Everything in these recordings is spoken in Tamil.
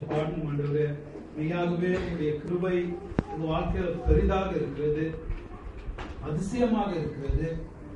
பாடணும் ஆண்டவரே மெய்யாகவே உங்களுடைய கிருபை எங்க வாழ்க்கையில் பெரிதாக இருக்கிறது அதிசயமாக இருக்கிறது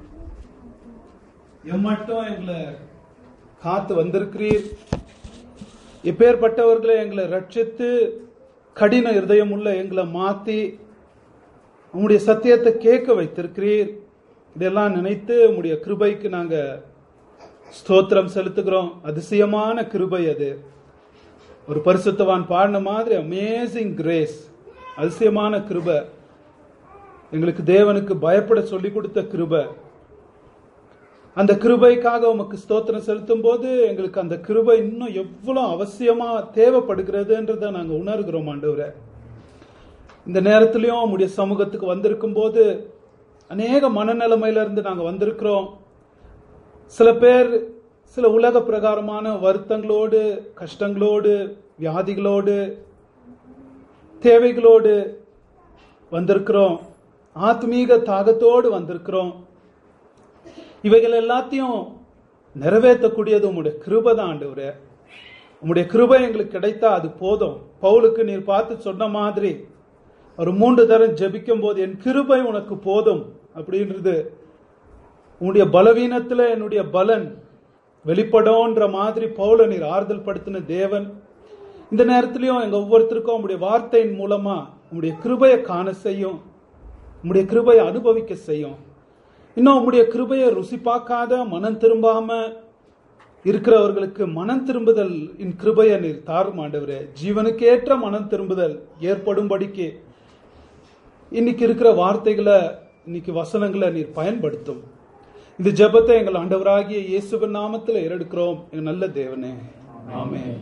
எம்மட்டும் எங்களை காத்து வந்திருக்கிறீர் எப்பேற்பட்டவர்களை எங்களை ரட்சித்து கடின இருதயம் உள்ள எங்களை மாத்தி உங்களுடைய சத்தியத்தை கேட்க வைத்திருக்கிறீர் இதெல்லாம் நினைத்து உங்களுடைய கிருபைக்கு நாங்க ஸ்தோத்திரம் செலுத்துகிறோம் அதிசயமான கிருபை அது ஒரு பரிசுத்தவான் பாடின மாதிரி அமேசிங் கிரேஸ் அதிசயமான கிருபை எங்களுக்கு தேவனுக்கு பயப்பட சொல்லி கொடுத்த கிருபை அந்த கிருபைக்காக உமக்கு ஸ்தோத்திரம் செலுத்தும் போது எங்களுக்கு அந்த கிருபை இன்னும் எவ்வளவு அவசியமா தேவைப்படுகிறதுன்றதை நாங்க உணர்கிறோம் ஆண்டவரை இந்த நேரத்திலையும் உம்முடைய சமூகத்துக்கு வந்திருக்கும் போது அநேக மனநிலைமையில இருந்து நாங்க வந்திருக்கிறோம் சில பேர் சில உலக பிரகாரமான வருத்தங்களோடு கஷ்டங்களோடு வியாதிகளோடு தேவைகளோடு வந்திருக்கிறோம் ஆத்மீக தாகத்தோடு வந்திருக்கிறோம் இவைகள் எல்லாத்தையும் நிறைவேற்றக்கூடியது உங்களுடைய கிருபை தான் ஆண்டவரே உங்களுடைய கிருபை எங்களுக்கு கிடைத்தா அது போதும் பவுலுக்கு நீர் பார்த்து சொன்ன மாதிரி ஒரு மூன்று தரம் ஜெபிக்கும் போது என் கிருபை உனக்கு போதும் அப்படின்றது உன்னுடைய பலவீனத்துல என்னுடைய பலன் வெளிப்படும்ன்ற மாதிரி பவுல நீர் ஆறுதல் படுத்தின தேவன் இந்த நேரத்திலையும் எங்க ஒவ்வொருத்தருக்கும் உங்களுடைய வார்த்தையின் மூலமா உங்களுடைய கிருபையை காண செய்யும் உங்களுடைய கிருபையை அனுபவிக்க செய்யும் இன்னும் உங்களுடைய கிருபையை ருசி பார்க்காத மனம் திரும்பாம இருக்கிறவர்களுக்கு மனம் திரும்புதல் இன் கிருபையை நீர் தாரும் ஆண்டவரே ஜீவனுக்கேற்ற மனம் திரும்புதல் ஏற்படும்படிக்கு இன்னைக்கு இருக்கிற வார்த்தைகளை இன்னைக்கு வசனங்களை நீர் பயன்படுத்தும் இந்த ஜெபத்தை எங்கள் ஆண்டவராகிய இயேசுவின் நாமத்தில் ஏறெடுக்கிறோம் எங்கள் நல்ல தேவனே ஆமென்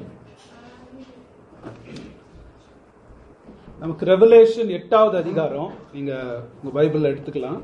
நமக்கு ரெவலேஷன் எட்டாவது அதிகாரம் நீங்க உங்க பைபிள்ல எடுத்துக்கலாம்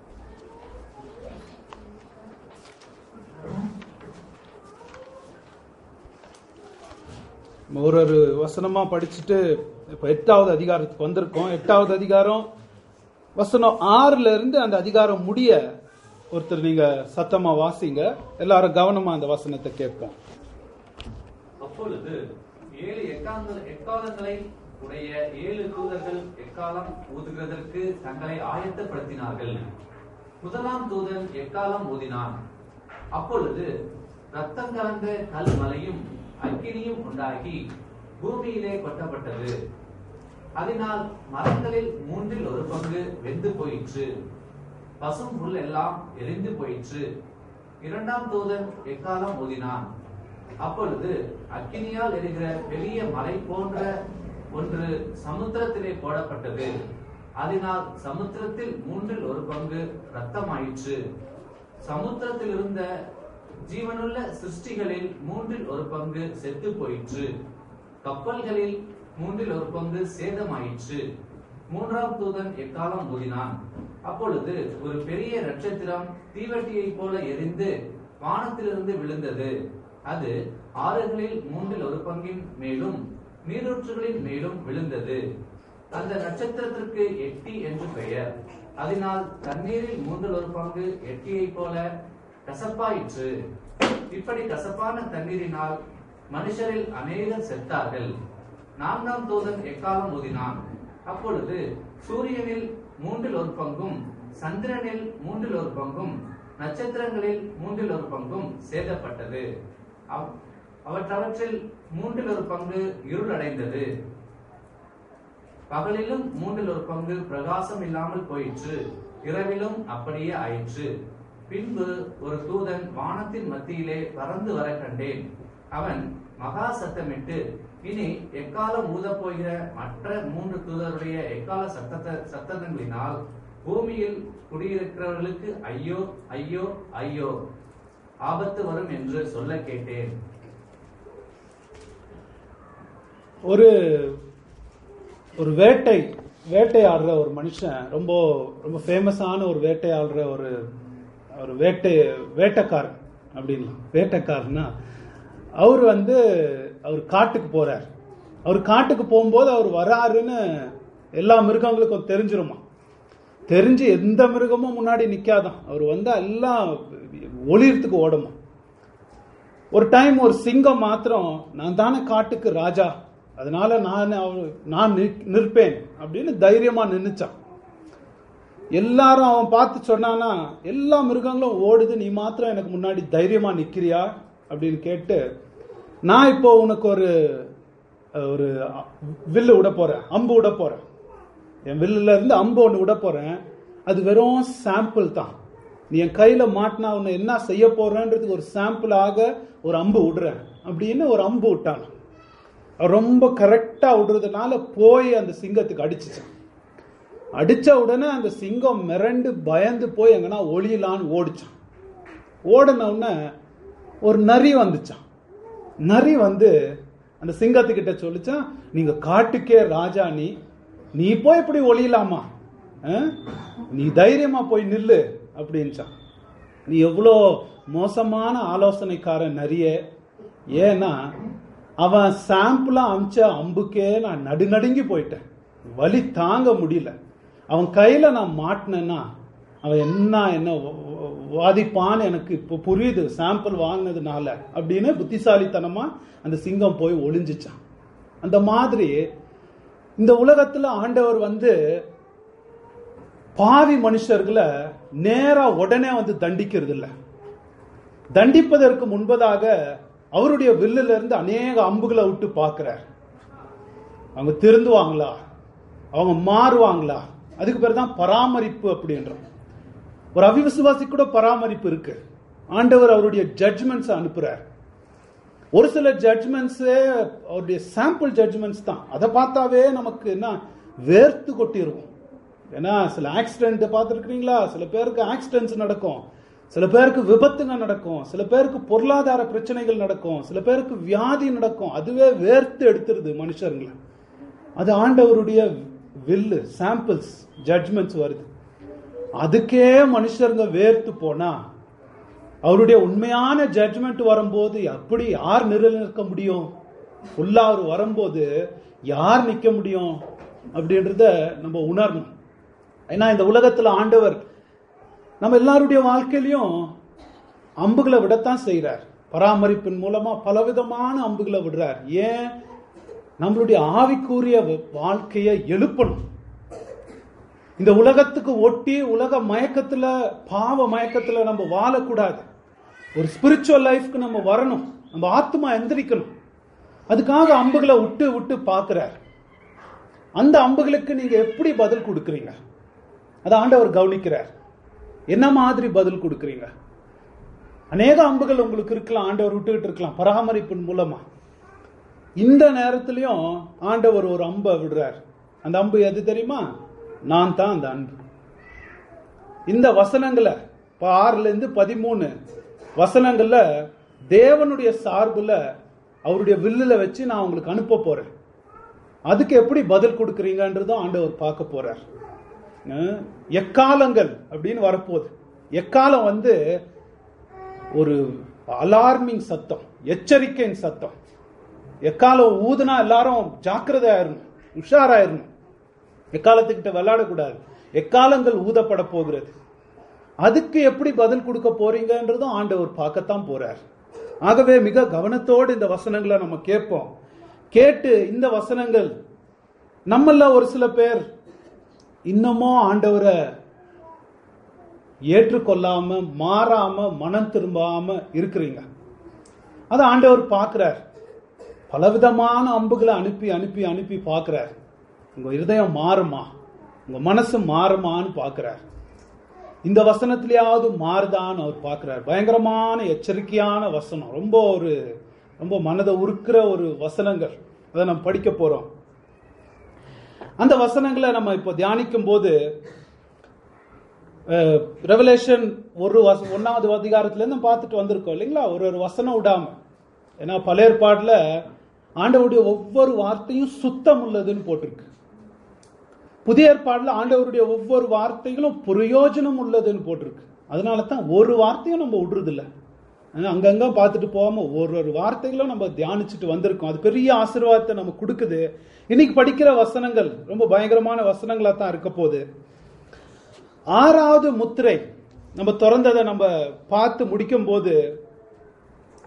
நம்ம ஒரு ஒரு வசனமா படிச்சுட்டு இப்ப எட்டாவது அதிகாரத்துக்கு வந்திருக்கோம் எட்டாவது அதிகாரம் வசனம் ஆறுல இருந்து அந்த அதிகாரம் முடிய ஒருத்தர் நீங்க சத்தமா வாசிங்க எல்லாரும் கவனமா அந்த வசனத்தை கேட்போம் அப்பொழுது ஏழு எக்கால எக்காலங்களை உடைய ஏழு தூதர்கள் எக்காலம் ஊதுகிறதற்கு தங்களை ஆயத்தப்படுத்தினார்கள் முதலாம் தூதன் எக்காலம் ஊதினான் அப்பொழுது ரத்தம் கலந்த கல் மலையும் அக்கினியும் உண்டாகி பூமியிலே கொட்டப்பட்டது அதனால் மரங்களில் மூன்றில் ஒரு பங்கு வெந்து போயிற்று பசும் புல் எல்லாம் எரிந்து போயிற்று இரண்டாம் தூதன் எக்காலம் ஊதினான் அப்பொழுது அக்கினியால் எரிகிற பெரிய மலை போன்ற ஒன்று சமுத்திரத்திலே போடப்பட்டது அதனால் சமுத்திரத்தில் மூன்றில் ஒரு பங்கு ரத்தமாயிற்று சமுத்திரத்தில் இருந்த ஜீவனுள்ள சிருஷ்டிகளில் மூன்றில் ஒரு பங்கு செத்து போயிற்று கப்பல்களில் மூன்றில் ஒரு பங்கு சேதமாயிற்று மூன்றாம் தூதன் எக்காலம் ஊதினான் அப்பொழுது ஒரு பெரிய நட்சத்திரம் தீவட்டியைப் போல எரிந்து வானத்திலிருந்து விழுந்தது அது ஆறுகளில் மூன்றில் ஒரு பங்கின் மேலும் நீரூற்றுகளின் மேலும் விழுந்தது அந்த நட்சத்திரத்திற்கு எட்டி என்று பெயர் அதனால் தண்ணீரில் மூன்றில் ஒரு பங்கு எட்டியைப் போல கசப்பாயிற்று இப்படி கசப்பான தண்ணீரினால் மனுஷரில் அநேகர் செத்தார்கள் நான்காம் தூதன் எக்காலம் ஊதினான் அப்பொழுது சூரியனில் மூன்றில் ஒரு பங்கும் சந்திரனில் மூன்றில் ஒரு பங்கும் நட்சத்திரங்களில் மூன்றில் ஒரு பங்கும் சேதப்பட்டது அவ்- அவற்றவற்றில் மூன்றில் ஒரு பங்கு இருளடைந்தது பகலிலும் மூன்றில் ஒரு பங்கு பிரகாசம் இல்லாமல் போயிற்று இரவிலும் அப்படியே ஆயிற்று பின்பு ஒரு தூதன் வானத்தின் மத்தியிலே பறந்து வர கண்டேன் அவன் மகா சத்தமிட்டு இனி எக்காலம் ஊதப் போகிற மற்ற மூன்று தூதருடைய எக்கால சத்தத்த சத்தங்களினால் பூமியில் குடியிருக்கிறவர்களுக்கு ஐயோ ஐயோ ஐயோ ஆபத்து வரும் என்று சொல்ல கேட்டேன் ஒரு ஒரு வேட்டை வேட்டையாடுற ஒரு மனுஷன் ரொம்ப ரொம்ப ஃபேமஸான ஒரு வேட்டையாடுற ஒரு ஒரு வேட்டை வேட்டைக்காரன் அப்படின்லாம் வேட்டைக்காரன்னா அவர் வந்து அவர் காட்டுக்கு போறார் அவர் காட்டுக்கு போகும்போது அவர் வராருன்னு எல்லா மிருகங்களுக்கும் தெரிஞ்சிருமா தெரிஞ்சு எந்த மிருகமும் முன்னாடி நிக்காதான் அவர் வந்தா எல்லாம் ஒளியறதுக்கு ஓடுமா ஒரு டைம் ஒரு சிங்கம் மாத்திரம் நான் தானே காட்டுக்கு ராஜா அதனால நான் அவ- நான் நிற்- நிற்பேன் அப்படின்னு தைரியமா நின்னுச்சான் எல்லாரும் அவன் பார்த்து சொன்னானா எல்லா மிருகங்களும் ஓடுது நீ மாத்திரம் எனக்கு முன்னாடி தைரியமா நிக்கிறியா அப்படின்னு கேட்டு நான் இப்போ உனக்கு ஒரு ஒரு வில்லு விட போறேன் அம்பு விட போறேன் என் வில்லுல இருந்து அம்பு ஒன்று விட போறேன் அது வெறும் சாம்பிள் தான் நீ என் கையில மாட்டினா உன்னை என்ன செய்ய போறேன்றதுக்கு ஒரு சாம்பிளாக ஒரு அம்பு விடுறேன் அப்படின்னு ஒரு அம்பு விட்டான் அவன் ரொம்ப கரெக்டா விடுறதுனால போய் அந்த சிங்கத்துக்கு அடிச்சுச்சான் அடிச்ச உடனே அந்த சிங்கம் மிரண்டு பயந்து போய் எங்கன்னா ஒளியலான்னு ஓடிச்சான் ஓடின உடனே ஒரு நரி வந்துச்சான் நரி வந்து அந்த சிங்கத்துக்கிட்ட சொல்லிச்சான் நீங்க காட்டுக்கே ராஜா நீ நீ போய் இப்படி ஒளியலாமா அஹ்? நீ தைரியமா போய் நில்லு அப்படின்ச்சான் நீ எவ்வளோ மோசமான ஆலோசனைக்காரன் நிறைய ஏன்னா அவன் சாம்பிளா அமிச்ச அம்புக்கே நான் நடுநடுங்கி போயிட்டேன் வலி தாங்க முடியல அவன் கையில நான் மாட்டினேன்னா அவன் என்ன என்ன வ- வ- வாதிப்பான்னு எனக்கு இப்போ புரியுது சாம்பிள் வாங்கினதுனால அப்படின்னு புத்திசாலித்தனமா அந்த சிங்கம் போய் ஒளிஞ்சிச்சான் அந்த மாதிரி இந்த உலகத்துல ஆண்டவர் வந்து பாவி மனுஷர்களை நேரா உடனே வந்து தண்டிக்கிறது இல்ல தண்டிப்பதற்கு முன்பதாக அவருடைய வில்லுல இருந்து அநேக அம்புகளை விட்டு பார்க்கிறார் அவங்க திருந்துவாங்களா அவங்க மாறுவாங்களா அதுக்கு பேர் தான் பராமரிப்பு அப்படின்றோம் ஒரு அவிவிசுவாசி கூட பராமரிப்பு இருக்கு ஆண்டவர் அவருடைய ஜட்ஜ்மெண்ட்ஸ் அனுப்புறார் ஒரு சில ஜட்ஜ்மெண்ட்ஸே அவருடைய சாம்பிள் ஜட்ஜ்மெண்ட்ஸ் தான் அதை பார்த்தாவே நமக்கு என்ன வேர்த்து கொட்டிருக்கும் ஏன்னா சில ஆக்சிடென்ட் பார்த்துருக்கீங்களா சில பேருக்கு ஆக்சிடென்ட்ஸ் நடக்கும் சில பேருக்கு விபத்துங்க நடக்கும் சில பேருக்கு பொருளாதார பிரச்சனைகள் நடக்கும் சில பேருக்கு வியாதி நடக்கும் அதுவே வேர்த்து எடுத்துருது மனுஷருங்களை அது ஆண்டவருடைய வில்லு சாம்பிள்ஸ் ஜட்ஜ்மெண்ட்ஸ் வருது அதுக்கே மனுஷருங்க வேர்த்து போனா அவருடைய உண்மையான ஜட்ஜ்மெண்ட் வரும்போது எப்படி யார் நிலைநிற்க முடியும் ஃபுல்லா அவர் வரும்போது யார் நிக்க முடியும் அப்படின்றத நம்ம உணரணும் ஏன்னா இந்த உலகத்துல ஆண்டவர் நம்ம எல்லாருடைய வாழ்க்கையிலையும் அம்புகளை விடத்தான் செய்றார் பராமரிப்பின் மூலமா பலவிதமான அம்புகளை விடுறார் ஏன் நம்மளுடைய ஆவிக்குரிய வாழ்க்கையை எழுப்பணும் இந்த உலகத்துக்கு ஒட்டி உலக மயக்கத்துல பாவ மயக்கத்துல நம்ம வாழக்கூடாது ஒரு ஸ்பிரிச்சுவல் லைஃப்க்கு நம்ம வரணும் நம்ம ஆத்மா எந்திரிக்கணும் அதுக்காக அம்புகளை விட்டு விட்டு பார்க்கிறார் அந்த அம்புகளுக்கு நீங்க எப்படி பதில் கொடுக்குறீங்க அதை ஆண்டவர் கவனிக்கிறார் என்ன மாதிரி பதில் கொடுக்குறீங்க அநேக அம்புகள் உங்களுக்கு இருக்கலாம் ஆண்டவர் விட்டுக்கிட்டு இருக்கலாம் பராமரிப்பின் மூலமா இந்த நேரத்திலையும் ஆண்டவர் ஒரு அம்பை விடுறார் அந்த அம்பு எது தெரியுமா நான் தான் அந்த அன்பு இந்த வசனங்களை இப்போ ஆறுல இருந்து பதிமூணு வசனங்கள்ல தேவனுடைய சார்புல அவருடைய வில்லுல வச்சு நான் உங்களுக்கு அனுப்ப போறேன் அதுக்கு எப்படி பதில் கொடுக்குறீங்கன்றதும் ஆண்டவர் பார்க்க போறார் அஹ் எக்காலங்கள் அப்படின்னு வரப்போகுது எக்காலம் வந்து ஒரு அலார்மிங் சத்தம் எச்சரிக்கையின் சத்தம் எக்காலம் ஊதுனா எல்லாரும் ஜாக்கிரதையாயிரணும் உஷாராயிரணும் எக்காலத்துக்கிட்ட விளையாடக்கூடாது எக்காலங்கள் ஊதப்பட போகிறது அதுக்கு எப்படி பதில் கொடுக்க போறீங்கன்றதும் ஆண்டவர் பார்க்கத்தான் போறார் ஆகவே மிக கவனத்தோடு இந்த வசனங்களை நம்ம கேட்போம் கேட்டு இந்த வசனங்கள் நம்மள ஒரு சில பேர் இன்னமும் ஆண்டவரை ஏற்றுக்கொள்ளாம மாறாம மனம் திரும்பாம இருக்கிறீங்க அதை ஆண்டவர் பார்க்கிறார் பலவிதமான அம்புகளை அனுப்பி அனுப்பி அனுப்பி பார்க்கிறார் உங்க இருதயம் மாறுமா உங்க மனசு மாறுமான்னு பார்க்கிறார் இந்த வசனத்திலேயாவது மாறுதான்னு அவர் பார்க்கிறார் பயங்கரமான எச்சரிக்கையான வசனம் ரொம்ப ஒரு ரொம்ப மனதை உருக்குற ஒரு வசனங்கள் அதை நம்ம படிக்க போறோம் அந்த வசனங்களை நம்ம இப்போ தியானிக்கும் போது ரெவலேஷன் ஒரு வச ஒன்னாவது அதிகாரத்துல இருந்து பார்த்துட்டு வந்திருக்கோம் இல்லைங்களா ஒரு ஒரு வசனம் விடாம ஏன்னா பழைய ஏற்பாடுல ஆண்டவருடைய ஒவ்வொரு வார்த்தையும் சுத்தம் உள்ளதுன்னு போட்டிருக்கு புதிய ஏற்பாடுல ஆண்டவருடைய ஒவ்வொரு வார்த்தைகளும் பிரயோஜனம் உள்ளதுன்னு போட்டிருக்கு அதனால தான் ஒரு வார்த்தையும் நம்ம விடுறது இல்ல ஆனா, அங்கங்க பார்த்துட்டு போகாம ஒரு ஒரு வார்த்தைகளும் நம்ம தியானிச்சுட்டு வந்திருக்கோம் அது பெரிய ஆசீர்வாதத்தை நம்ம கொடுக்குது இன்னைக்கு படிக்கிற வசனங்கள் ரொம்ப பயங்கரமான வசனங்களா தான் இருக்க போகுது ஆறாவது முத்திரை நம்ம திறந்ததை நம்ம பார்த்து முடிக்கும் போது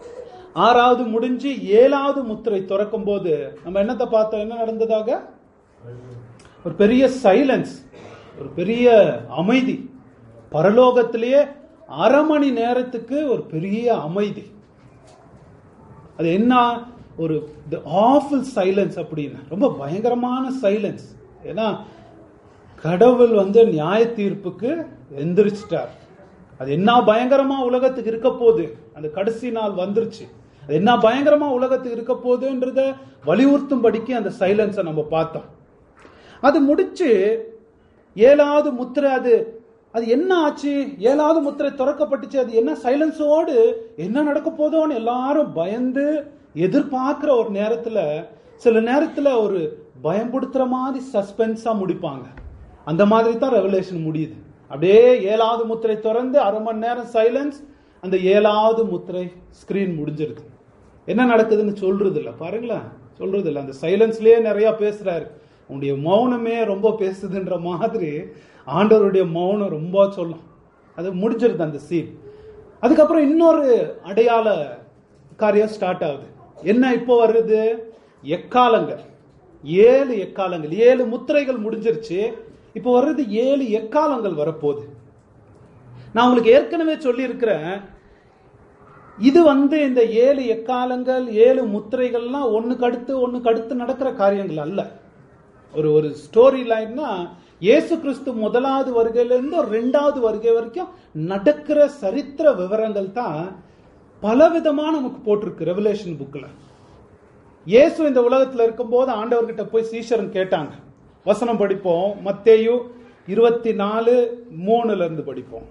ஆறாவது முடிஞ்சு ஏழாவது முத்திரை திறக்கும் போது நம்ம என்னத்தை பார்த்தோம் என்ன நடந்ததாக ஒரு பெரிய சைலன்ஸ் ஒரு பெரிய அமைதி பரலோகத்திலேயே அரை மணி நேரத்துக்கு ஒரு பெரிய அமைதி அது என்ன ஒரு ஆஃபுல் சைலன்ஸ் அப்படின்னு ரொம்ப பயங்கரமான சைலன்ஸ் ஏன்னா கடவுள் வந்து நியாய தீர்ப்புக்கு எந்திரிச்சிட்டார் அது என்ன பயங்கரமா உலகத்துக்கு இருக்க போகுது அந்த கடைசி நாள் வந்துருச்சு அது என்ன பயங்கரமா உலகத்துக்கு இருக்க போகுதுன்றத வலியுறுத்தும்படிக்கு அந்த சைலன்ஸை நம்ம பார்த்தோம் அது முடிச்சு ஏழாவது முத்திரை அது அது என்ன ஆச்சு ஏழாவது முத்திரை திறக்கப்பட்டுச்சு அது என்ன சைலன்ஸோடு என்ன நடக்க போதோன்னு எல்லாரும் பயந்து எதிர்பார்க்கிற ஒரு நேரத்துல சில நேரத்துல ஒரு பயம்படுத்துற மாதிரி சஸ்பென்ஸா முடிப்பாங்க அந்த மாதிரி தான் ரெவலேஷன் முடியுது அப்படியே ஏழாவது முத்திரை திறந்து அரை மணி நேரம் சைலன்ஸ் அந்த ஏழாவது முத்திரை ஸ்கிரீன் முடிஞ்சிருது என்ன நடக்குதுன்னு சொல்றது இல்ல பாருங்களேன் சொல்றது இல்ல அந்த சைலன்ஸ்லயே நிறைய பேசுறாரு உன்னுடைய மௌனமே ரொம்ப பேசுதுன்ற மாதிரி ஆண்டவருடைய மௌனம் ரொம்ப சொல்லும் அது முடிஞ்சிருது அந்த சீன் அதுக்கப்புறம் இன்னொரு அடையாள காரியம் ஸ்டார்ட் ஆகுது என்ன இப்போ வருது எக்காலங்கள் ஏழு எக்காலங்கள் ஏழு முத்திரைகள் முடிஞ்சிருச்சு இப்போ வர்றது ஏழு எக்காலங்கள் வரப்போகுது நான் உங்களுக்கு ஏற்கனவே சொல்லி இருக்கிறேன் இது வந்து இந்த ஏழு எக்காலங்கள் ஏழு முத்திரைகள்லாம் ஒண்ணுக்கு அடுத்து ஒண்ணுக்கு அடுத்து நடக்கிற காரியங்கள் அல்ல ஒரு ஒரு ஸ்டோரி லைன்னா இயேசு கிறிஸ்து முதலாவது வருகையிலிருந்து ஒரு ரெண்டாவது வருகை வரைக்கும் நடக்கிற சரித்திர விவரங்கள் தான் பலவிதமா நமக்கு போட்டிருக்கு ரெவலேஷன் புக்ல இயேசு இந்த உலகத்துல இருக்கும்போது ஆண்டவர்கிட்ட போய் சீஷரன் கேட்டாங்க வசனம் படிப்போம் மத்தேயு இருபத்தி நாலு மூணுல இருந்து படிப்போம்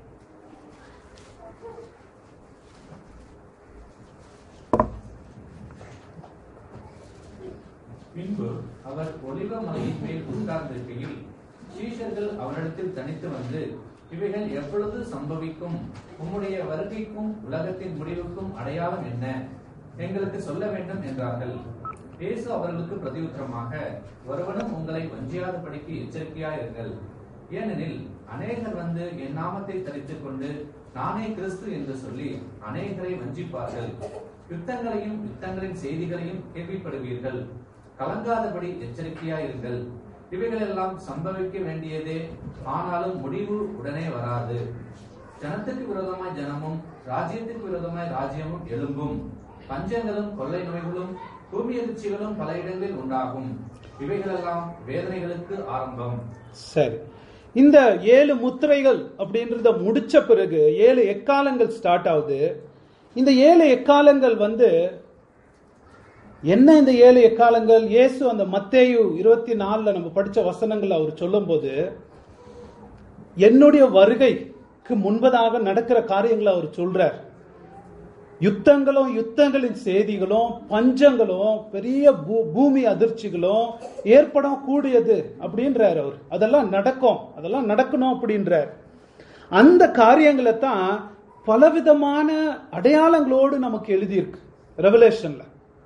பின்பு அவர் ஒலிவ மலையின் மேல் உட்கார்ந்திருக்கையில் சீஷர்கள் அவரிடத்தில் தனித்து வந்து இவைகள் எப்பொழுது சம்பவிக்கும் உம்முடைய வருகைக்கும் உலகத்தின் முடிவுக்கும் அடையாளம் என்ன எங்களுக்கு சொல்ல வேண்டும் என்றார்கள் இயேசு அவர்களுக்கு பிரதியுத்தரமாக ஒருவனும் உங்களை வஞ்சியாதபடிக்கு எச்சரிக்கையாயிருங்கள் ஏனெனில் அநேகர் வந்து என் நாமத்தை தரித்துக் கொண்டு நானே கிறிஸ்து என்று சொல்லி அநேகரை வஞ்சிப்பார்கள் யுத்தங்களையும் யுத்தங்களின் செய்திகளையும் கேள்விப்படுவீர்கள் கலங்காதபடி எச்சரிக்கையாயிருங்கள் இவைகளெல்லாம் சம்பவிக்க வேண்டியதே ஆனாலும் முடிவு உடனே வராது ஜனத்துக்கு விரோதமாய் ஜனமும் ராஜ்யத்துக்கு விரோதமாய் ராஜ்யமும் எழும்பும் பஞ்சங்களும் கொள்ளை நோய்களும் பூமி அதிர்ச்சிகளும் பல இடங்களில் உண்டாகும் இவைகளெல்லாம் வேதனைகளுக்கு ஆரம்பம் சரி இந்த ஏழு முத்திரைகள் அப்படின்றத முடிச்ச பிறகு ஏழு எக்காலங்கள் ஸ்டார்ட் ஆகுது இந்த ஏழு எக்காலங்கள் வந்து என்ன இந்த ஏழு எக்காலங்கள் இயேசு அந்த மத்தேயு இருபத்தி நாலுல நம்ம படிச்ச வசனங்கள் அவர் சொல்லும்போது என்னுடைய வருகைக்கு முன்பதாக நடக்கிற காரியங்களை அவர் சொல்றார் யுத்தங்களும் யுத்தங்களின் செய்திகளும் பஞ்சங்களும் பெரிய பூ- பூமி அதிர்ச்சிகளும் ஏற்படும் கூடியது அப்படின்றார் அவர் அதெல்லாம் நடக்கும் அதெல்லாம் நடக்கணும் அப்படின்றார் அந்த காரியங்களை தான் பலவிதமான அடையாளங்களோடு நமக்கு எழுதியிருக்கு ரெவலேஷன்ல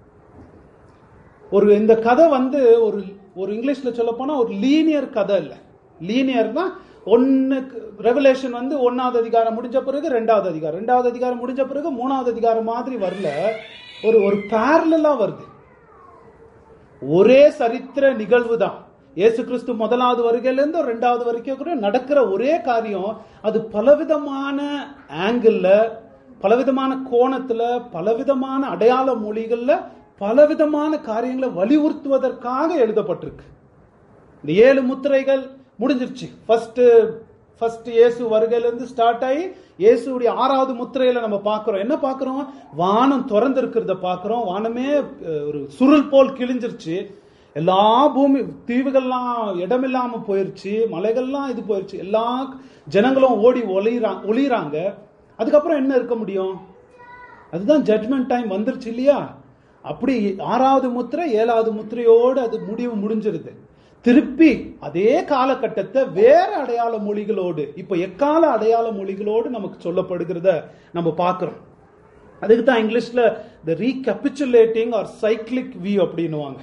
ஒரு இந்த கதை வந்து ஒரு ஒரு இங்கிலீஷ்ல சொல்ல போனா ஒரு லீனியர் கதை இல்ல லீனியர்னா ஒன்னுக்கு ரெவலேஷன் வந்து ஒன்னாவது அதிகாரம் முடிஞ்ச பிறகு ரெண்டாவது அதிகாரம் ரெண்டாவது அதிகாரம் முடிஞ்ச பிறகு மூணாவது அதிகாரம் மாதிரி வரல ஒரு ஒரு பேரலா வருது ஒரே சரித்திர நிகழ்வு தான் இயேசு கிறிஸ்து முதலாவது வருகையிலிருந்து ரெண்டாவது வரைக்கும் கூட நடக்கிற ஒரே காரியம் அது பலவிதமான ஆங்கிள் பலவிதமான கோணத்துல பலவிதமான அடையாள மொழிகள்ல பலவிதமான காரியங்களை வலியுறுத்துவதற்காக எழுதப்பட்டிருக்கு இந்த ஏழு முத்திரைகள் முடிஞ்சிருச்சு ஃபர்ஸ்ட் ஃபர்ஸ்ட் இயேசு வருகையில இருந்து ஸ்டார்ட் ஆகி இயேசுடைய ஆறாவது முத்திரையில நம்ம பார்க்கிறோம் என்ன பார்க்கிறோம் வானம் திறந்து இருக்கிறத பார்க்கிறோம் வானமே அஹ், ஒரு சுருள் போல் கிழிஞ்சிருச்சு எல்லா பூமி தீவுகள்லாம் இடமில்லாம போயிருச்சு மலைகள்லாம் இது போயிருச்சு எல்லா ஜனங்களும் ஓடி ஒளிரா ஒளிறாங்க அதுக்கப்புறம் என்ன இருக்க முடியும் அதுதான் ஜட்மெண்ட் டைம் வந்துருச்சு இல்லையா அப்படி ஆறாவது முத்திரை ஏழாவது முத்திரையோடு அது முடிவு முடிஞ்சிருது திருப்பி அதே காலகட்டத்தை வேற அடையாள மொழிகளோடு இப்ப எக்கால அடையாள மொழிகளோடு நமக்கு சொல்லப்படுகிறத நம்ம பார்க்கிறோம் அதுக்கு தான் இங்கிலீஷ்ல the recapitulating or cyclic view அப்படின்னுவாங்க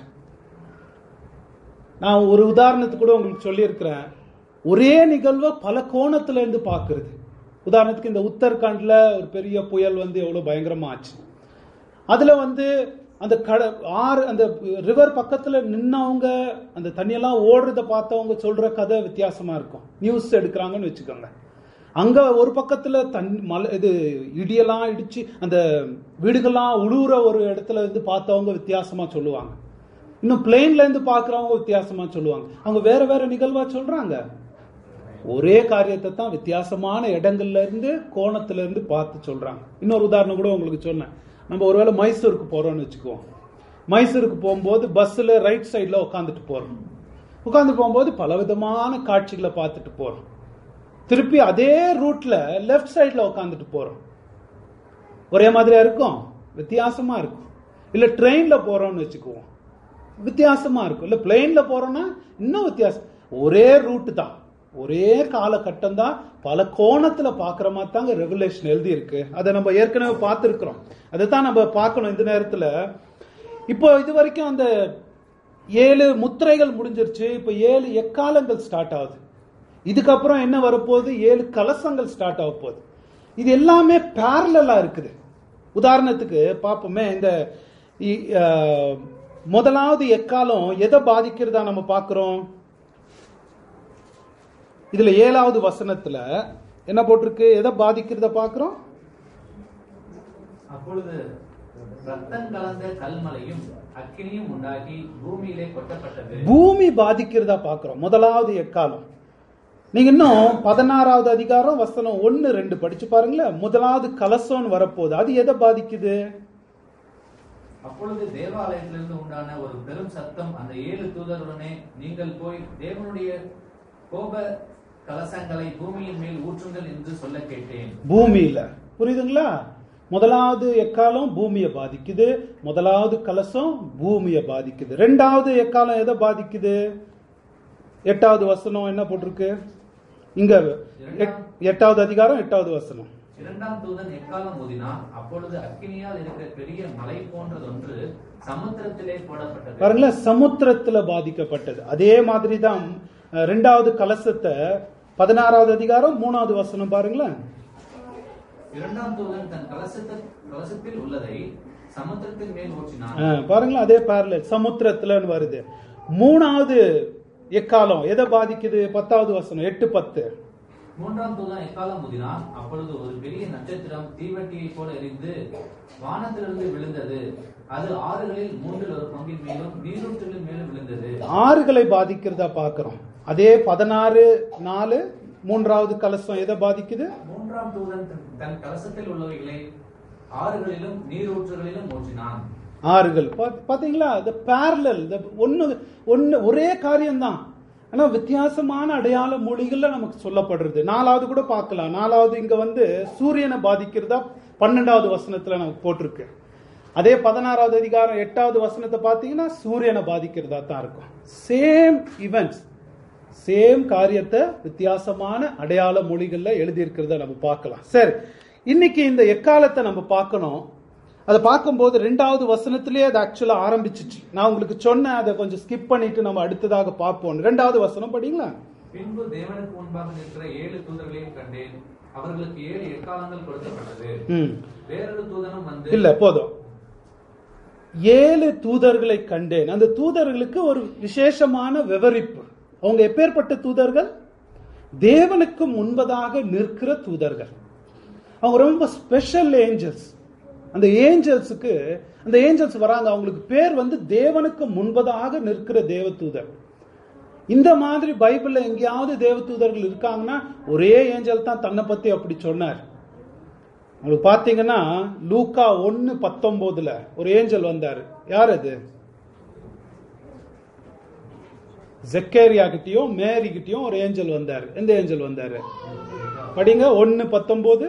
நான் ஒரு உதாரணத்துக்கு கூட உங்களுக்கு சொல்லியிருக்கிறேன் ஒரே நிகழ்வை பல கோணத்துல இருந்து பார்க்கிறது உதாரணத்துக்கு இந்த உத்தரகாண்ட்ல ஒரு பெரிய புயல் வந்து எவ்வளவு பயங்கரமா ஆச்சு அதுல வந்து அந்த கட ஆறு அந்த ரிவர் பக்கத்துல நின்னவங்க அந்த தண்ணியெல்லாம் ஓடுறத பார்த்தவங்க சொல்ற கதை வித்தியாசமா இருக்கும் நியூஸ் எடுக்கிறாங்கன்னு வச்சுக்கோங்க அங்க ஒரு பக்கத்துல தண்ணி மலை இது இடியெல்லாம் இடிச்சு அந்த வீடுகள்லாம் உழுவுற ஒரு இடத்துல இருந்து பார்த்தவங்க வித்தியாசமா சொல்லுவாங்க இன்னும் பிளெயின்ல இருந்து பாக்குறவங்க வித்தியாசமா சொல்லுவாங்க அவங்க வேற வேற நிகழ்வா சொல்றாங்க ஒரே காரியத்தை தான் வித்தியாசமான இடங்கள்ல இருந்து கோணத்துல இருந்து பார்த்து சொல்றாங்க இன்னொரு உதாரணம் கூட உங்களுக்கு சொன்னேன் நம்ம ஒருவேளை மைசூருக்கு போறோம்னு வச்சுக்குவோம் மைசூருக்கு போகும்போது பஸ்ஸில் ரைட் சைடில் உட்காந்துட்டு போறோம் உட்காந்து போகும்போது பலவிதமான காட்சிகளை பார்த்துட்டு போறோம் திருப்பி அதே ரூட்ல லெஃப்ட் சைடில் உட்காந்துட்டு போறோம் ஒரே மாதிரியா இருக்கும் வித்தியாசமா இருக்கும் இல்ல ட்ரெயின்ல போறோம்னு வச்சுக்குவோம் வித்தியாசமா இருக்கும் இல்ல பிளெயின்ல போறோம்னா இன்னும் வித்தியாசம் ஒரே ரூட் தான் ஒரே காலகட்டம் தான் பல கோணத்துல பாக்குற மாதிரி தாங்க ரெகுலேஷன் எழுதி இருக்கு அதை நம்ம ஏற்கனவே பார்த்துருக்கிறோம் அதை தான் நம்ம பார்க்கணும் இந்த நேரத்துல இப்போ இது வரைக்கும் அந்த ஏழு முத்திரைகள் முடிஞ்சிருச்சு இப்போ ஏழு எக்காலங்கள் ஸ்டார்ட் ஆகுது இதுக்கப்புறம் என்ன வரப்போகுது ஏழு கலசங்கள் ஸ்டார்ட் ஆக போகுது இது எல்லாமே பேரலா இருக்குது உதாரணத்துக்கு பார்ப்போமே இந்த இ- அஹ், முதலாவது எக்காலம் எதை பாதிக்கிறதா நம்ம பார்க்கிறோம் இதுல ஏழாவது வசனத்துல என்ன போட்டிருக்கு எதை பாதிக்கிறத பார்க்கிறோம் அப்பொழுது ரத்தம் கலந்த கல்மலையும் அக்கினியும் உண்டாகி பூமியிலே கொட்டப்பட்டது பூமி பாதிக்கிறதா பார்க்கிறோம் முதலாவது எக்காலம் நீங்க இன்னும் பதினாறாவது அதிகாரம் வசனம் ஒன்னு ரெண்டு படிச்சு பாருங்களேன் முதலாவது கலசம்னு வரப்போகுது அது எதை பாதிக்குது அப்பொழுது தேவாலயத்திலிருந்து உண்டான ஒரு பெரும் சத்தம் அந்த ஏழு தூதருடனே நீங்கள் போய் தேவனுடைய கோப கலசங்களை பூமியின் மேல் ஊற்றுங்கள் என்று சொல்ல கேட்டேன் பூமியில புரியுதுங்களா முதலாவது எக்காலம் பூமியை பாதிக்குது முதலாவது கலசம் பூமியை பாதிக்குது ரெண்டாவது எக்காலம் எதை பாதிக்குது எட்டாவது வசனம் என்ன போட்டிருக்கு இங்க எட்- எட்டாவது அதிகாரம் எட்டாவது வசனம் இரண்டாம் தூதன் எக்காலம் ஊதினான் அப்பொழுது அக்கினியால் இருக்கிற பெரிய மலை போன்றதொன்று சமுத்திரத்திலே போடப்பட்டது பாருங்களேன் சமுத்திரத்துல பாதிக்கப்பட்டது அதே மாதிரி தான் அஹ், ரெண்டாவது கலசத்தை பதினாறாவது அதிகாரம் மூணாவது வசனம் பாருங்களேன் இரண்டாம் தூதன் தன் கலசத்த கலசத்தில் உள்ளதை சமுத்திரத்தின் மேல் ஊற்றினான் அஹ், பாருங்களேன் அதே பேரல சமுத்திரத்துலன்னு வருது மூணாவது எக்காலம் எதை பாதிக்குது பத்தாவது வசனம் எட்டு பத்து மூன்றாம் தூதன் எக்காலம் ஊதினான் அப்பொழுது ஒரு பெரிய நட்சத்திரம் தீவட்டியைப் போல எரிந்து வானத்திலிருந்து விழுந்தது அது ஆறுகளில் மூன்றில் ஒரு பங்கின் மேலும் நீரூற்றுகளின் மேலும் விழுந்தது ஆறுகளை பாதிக்கிறதா பார்க்கிறோம் அதே பதினாறு நாலு மூன்றாவது கலசம் எதை பாதிக்குது மூன்றாம் தூதன் தன்- தன் கலசத்தில் உள்ளவைகளை ஆறுகளிலும் நீரூற்றுகளிலும் ஊற்றினான் ஆறுகள் பாத்- பாத்தீங்களா இந்த பேரலல் ஒன்னு ஒன்னு ஒரே காரியம்தான் ஆனா வித்தியாசமான அடையாள மொழிகள்ல நமக்கு சொல்லப்படுறது நாலாவது கூட பார்க்கலாம் நாலாவது இங்க வந்து சூரியனை பாதிக்கிறதா பன்னெண்டாவது வசனத்துல நமக்கு போட்டிருக்கு அதே பதினாறாவது அதிகாரம் எட்டாவது வசனத்தை பார்த்தீங்கன்னா சூரியனை பாதிக்கிறதா தான் இருக்கும் சேம் இவெண்ட்ஸ் சேம் காரியத்தை வித்தியாசமான அடையாள மொழிகள்ல எழுதியிருக்கிறத நம்ம பார்க்கலாம் சரி இன்னைக்கு இந்த எக்காலத்தை நம்ம பார்க்கணும் அதை பார்க்கும்போது ரெண்டாவது வசனத்திலேயே அது ஆக்சுவலா ஆரம்பிச்சிச்சு நான் உங்களுக்கு சொன்னேன் அதை கொஞ்சம் ஸ்கிப் பண்ணிட்டு நம்ம அடுத்ததாக பார்ப்போம் ரெண்டாவது வசனம் படிங்களா பின்பு தேவனுக்கு முன்பாக நிற்கிற ஏழு தூதர்களையும் கண்டேன் அவர்களுக்கு ஏழு எக்காலங்கள் கொடுக்கப்பட்டது ம் வேறொரு தூதனும் வந்து இல்ல போதும் ஏழு தூதர்களை கண்டேன் அந்த தூதர்களுக்கு ஒரு விசேஷமான விவரிப்பு அவங்க எப்பேற்பட்ட தூதர்கள் தேவனுக்கு முன்பதாக நிற்கிற தூதர்கள் அவங்க ரொம்ப ஸ்பெஷல் ஏஞ்சல்ஸ் அந்த ஏஞ்சல்ஸுக்கு அந்த ஏஞ்சல்ஸ் வராங்க அவங்களுக்கு பேர் வந்து தேவனுக்கு முன்பதாக நிற்கிற தேவ தூதர் இந்த மாதிரி பைபிள்ல எங்கேயாவது தேவ தூதர்கள் இருக்காங்கன்னா ஒரே ஏஞ்சல் தான் தன்னை பத்தி அப்படி சொன்னார் உங்களுக்கு பாத்தீங்கன்னா லூக்கா ஒன்னு பத்தொன்பதுல ஒரு ஏஞ்சல் வந்தாரு யார் அது ஜெக்கேரியா கிட்டயும் மேரி கிட்டயும் ஒரு ஏஞ்சல் வந்தாரு எந்த ஏஞ்சல் வந்தாரு படிங்க ஒன்னு பத்தொன்பது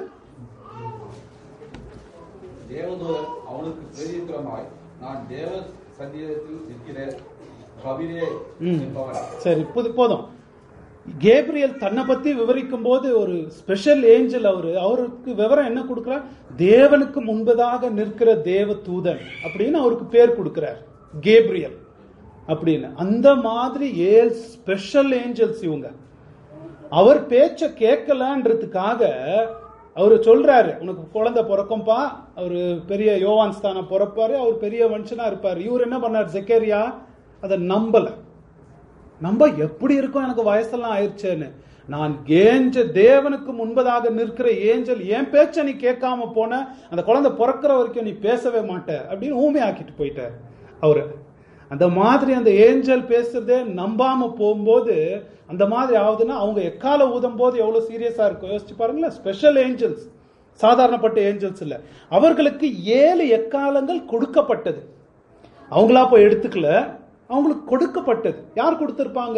தேவதூதன் அவனுக்கு பிரதித்திரமாய் நான் தேவ சந்திரத்தில் நிற்கிற கபிலே ம். என்பவன் சரி புது போதும் கேப்ரியல் தன்னை பத்தி விவரிக்கும் போது ஒரு ஸ்பெஷல் ஏஞ்சல் அவரு அவருக்கு விவரம் என்ன கொடுக்கிறார் தேவனுக்கு முன்பதாக நிற்கிற தேவ தூதன் அப்படின்னு அவருக்கு பேர் கொடுக்கிறார் கேப்ரியல் அப்படின்னு அந்த மாதிரி ஏழு ஸ்பெஷல் ஏஞ்சல்ஸ் இவங்க அவர் பேச்ச கேட்கலன்றதுக்காக அவரு சொல்றாரு உனக்கு குழந்தை பிறக்கும்பா அவரு பெரிய யோவான் ஸ்தானம் பிறப்பாரு அவர் பெரிய மனுஷனா இருப்பாரு இவர் என்ன பண்ணார் ஜெக்கேரியா அதை நம்பல நம்ப எப்படி இருக்கும் எனக்கு வயசெல்லாம் ஆயிடுச்சேன்னு நான் ஏஞ்ச தேவனுக்கு முன்பதாக நிற்கிற ஏஞ்சல் என் பேச்ச நீ கேட்காம போன அந்த குழந்தை பிறக்கிற வரைக்கும் நீ பேசவே மாட்ட அப்படின்னு ஊமை ஆக்கிட்டு போயிட்டார் அவரு அந்த மாதிரி அந்த ஏஞ்சல் பேசுறதே நம்பாம போகும்போது அந்த மாதிரி ஆகுதுன்னா அவங்க எக்கால ஊதும் போது எவ்வளவு சீரியஸா இருக்கும் யோசிச்சு பாருங்களேன் ஸ்பெஷல் ஏஞ்சல்ஸ் சாதாரணப்பட்ட ஏஞ்சல்ஸ் இல்ல அவர்களுக்கு ஏழு எக்காலங்கள் கொடுக்கப்பட்டது அவங்களா போய் எடுத்துக்கல அவங்களுக்கு கொடுக்கப்பட்டது யார் கொடுத்திருப்பாங்க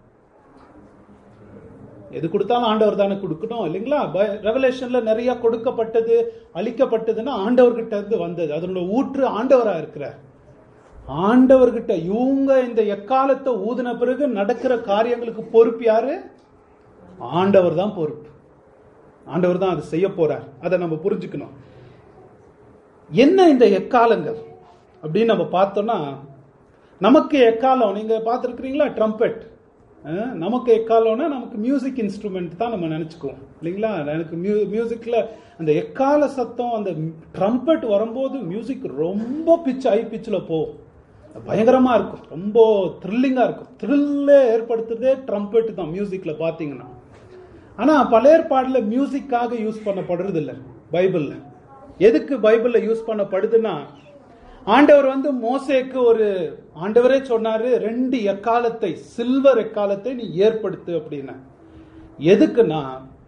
எது கொடுத்தாலும் ஆண்டவர் தானே கொடுக்கணும் இல்லைங்களா ரெவலேஷன்ல நிறைய கொடுக்கப்பட்டது அளிக்கப்பட்டதுன்னா ஆண்டவர்கிட்ட இருந்து வந்தது அதனோட ஊற்று ஆண்டவரா இருக்கிறார் ஆண்டவர்கிட்ட இவங்க இந்த எக்காலத்தை ஊதின பிறகு நடக்கிற காரியங்களுக்கு பொறுப்பு யாரு ஆண்டவர் தான் பொறுப்பு ஆண்டவர் தான் அது செய்ய போறார் அதை நம்ம புரிஞ்சுக்கணும் என்ன இந்த எக்காலங்கள் அப்படின்னு நம்ம பார்த்தோம்னா நமக்கு எக்காலம் நீங்க பார்த்துருக்கிறீங்களா ட்ரம்பெட் நமக்கு எக்காலம்னா நமக்கு மியூசிக் இன்ஸ்ட்ருமெண்ட் தான் நம்ம நினைச்சுக்குவோம் இல்லைங்களா எனக்கு மியூ மியூசிக்ல அந்த எக்கால சத்தம் அந்த ட்ரம்பெட் வரும்போது மியூசிக் ரொம்ப பிச் ஹை பிச்சில் போகும் பயங்கரமா இருக்கும் ரொம்ப த்ரில்லிங்கா இருக்கும் த்ரில்லே ஏற்படுத்துறதே ட்ரம்பெட் தான் மியூசிக்ல பாத்தீங்கன்னா ஆனா பழைய ஏற்பாடுல மியூசிக்காக யூஸ் பண்ணப்படுறது இல்ல பைபிள்ல எதுக்கு பைபிள்ல யூஸ் பண்ணப்படுதுன்னா ஆண்டவர் வந்து மோசேக்கு ஒரு ஆண்டவரே சொன்னாரு ரெண்டு எக்காலத்தை சில்வர் எக்காலத்தை நீ ஏற்படுத்து அப்படின்னா எதுக்குன்னா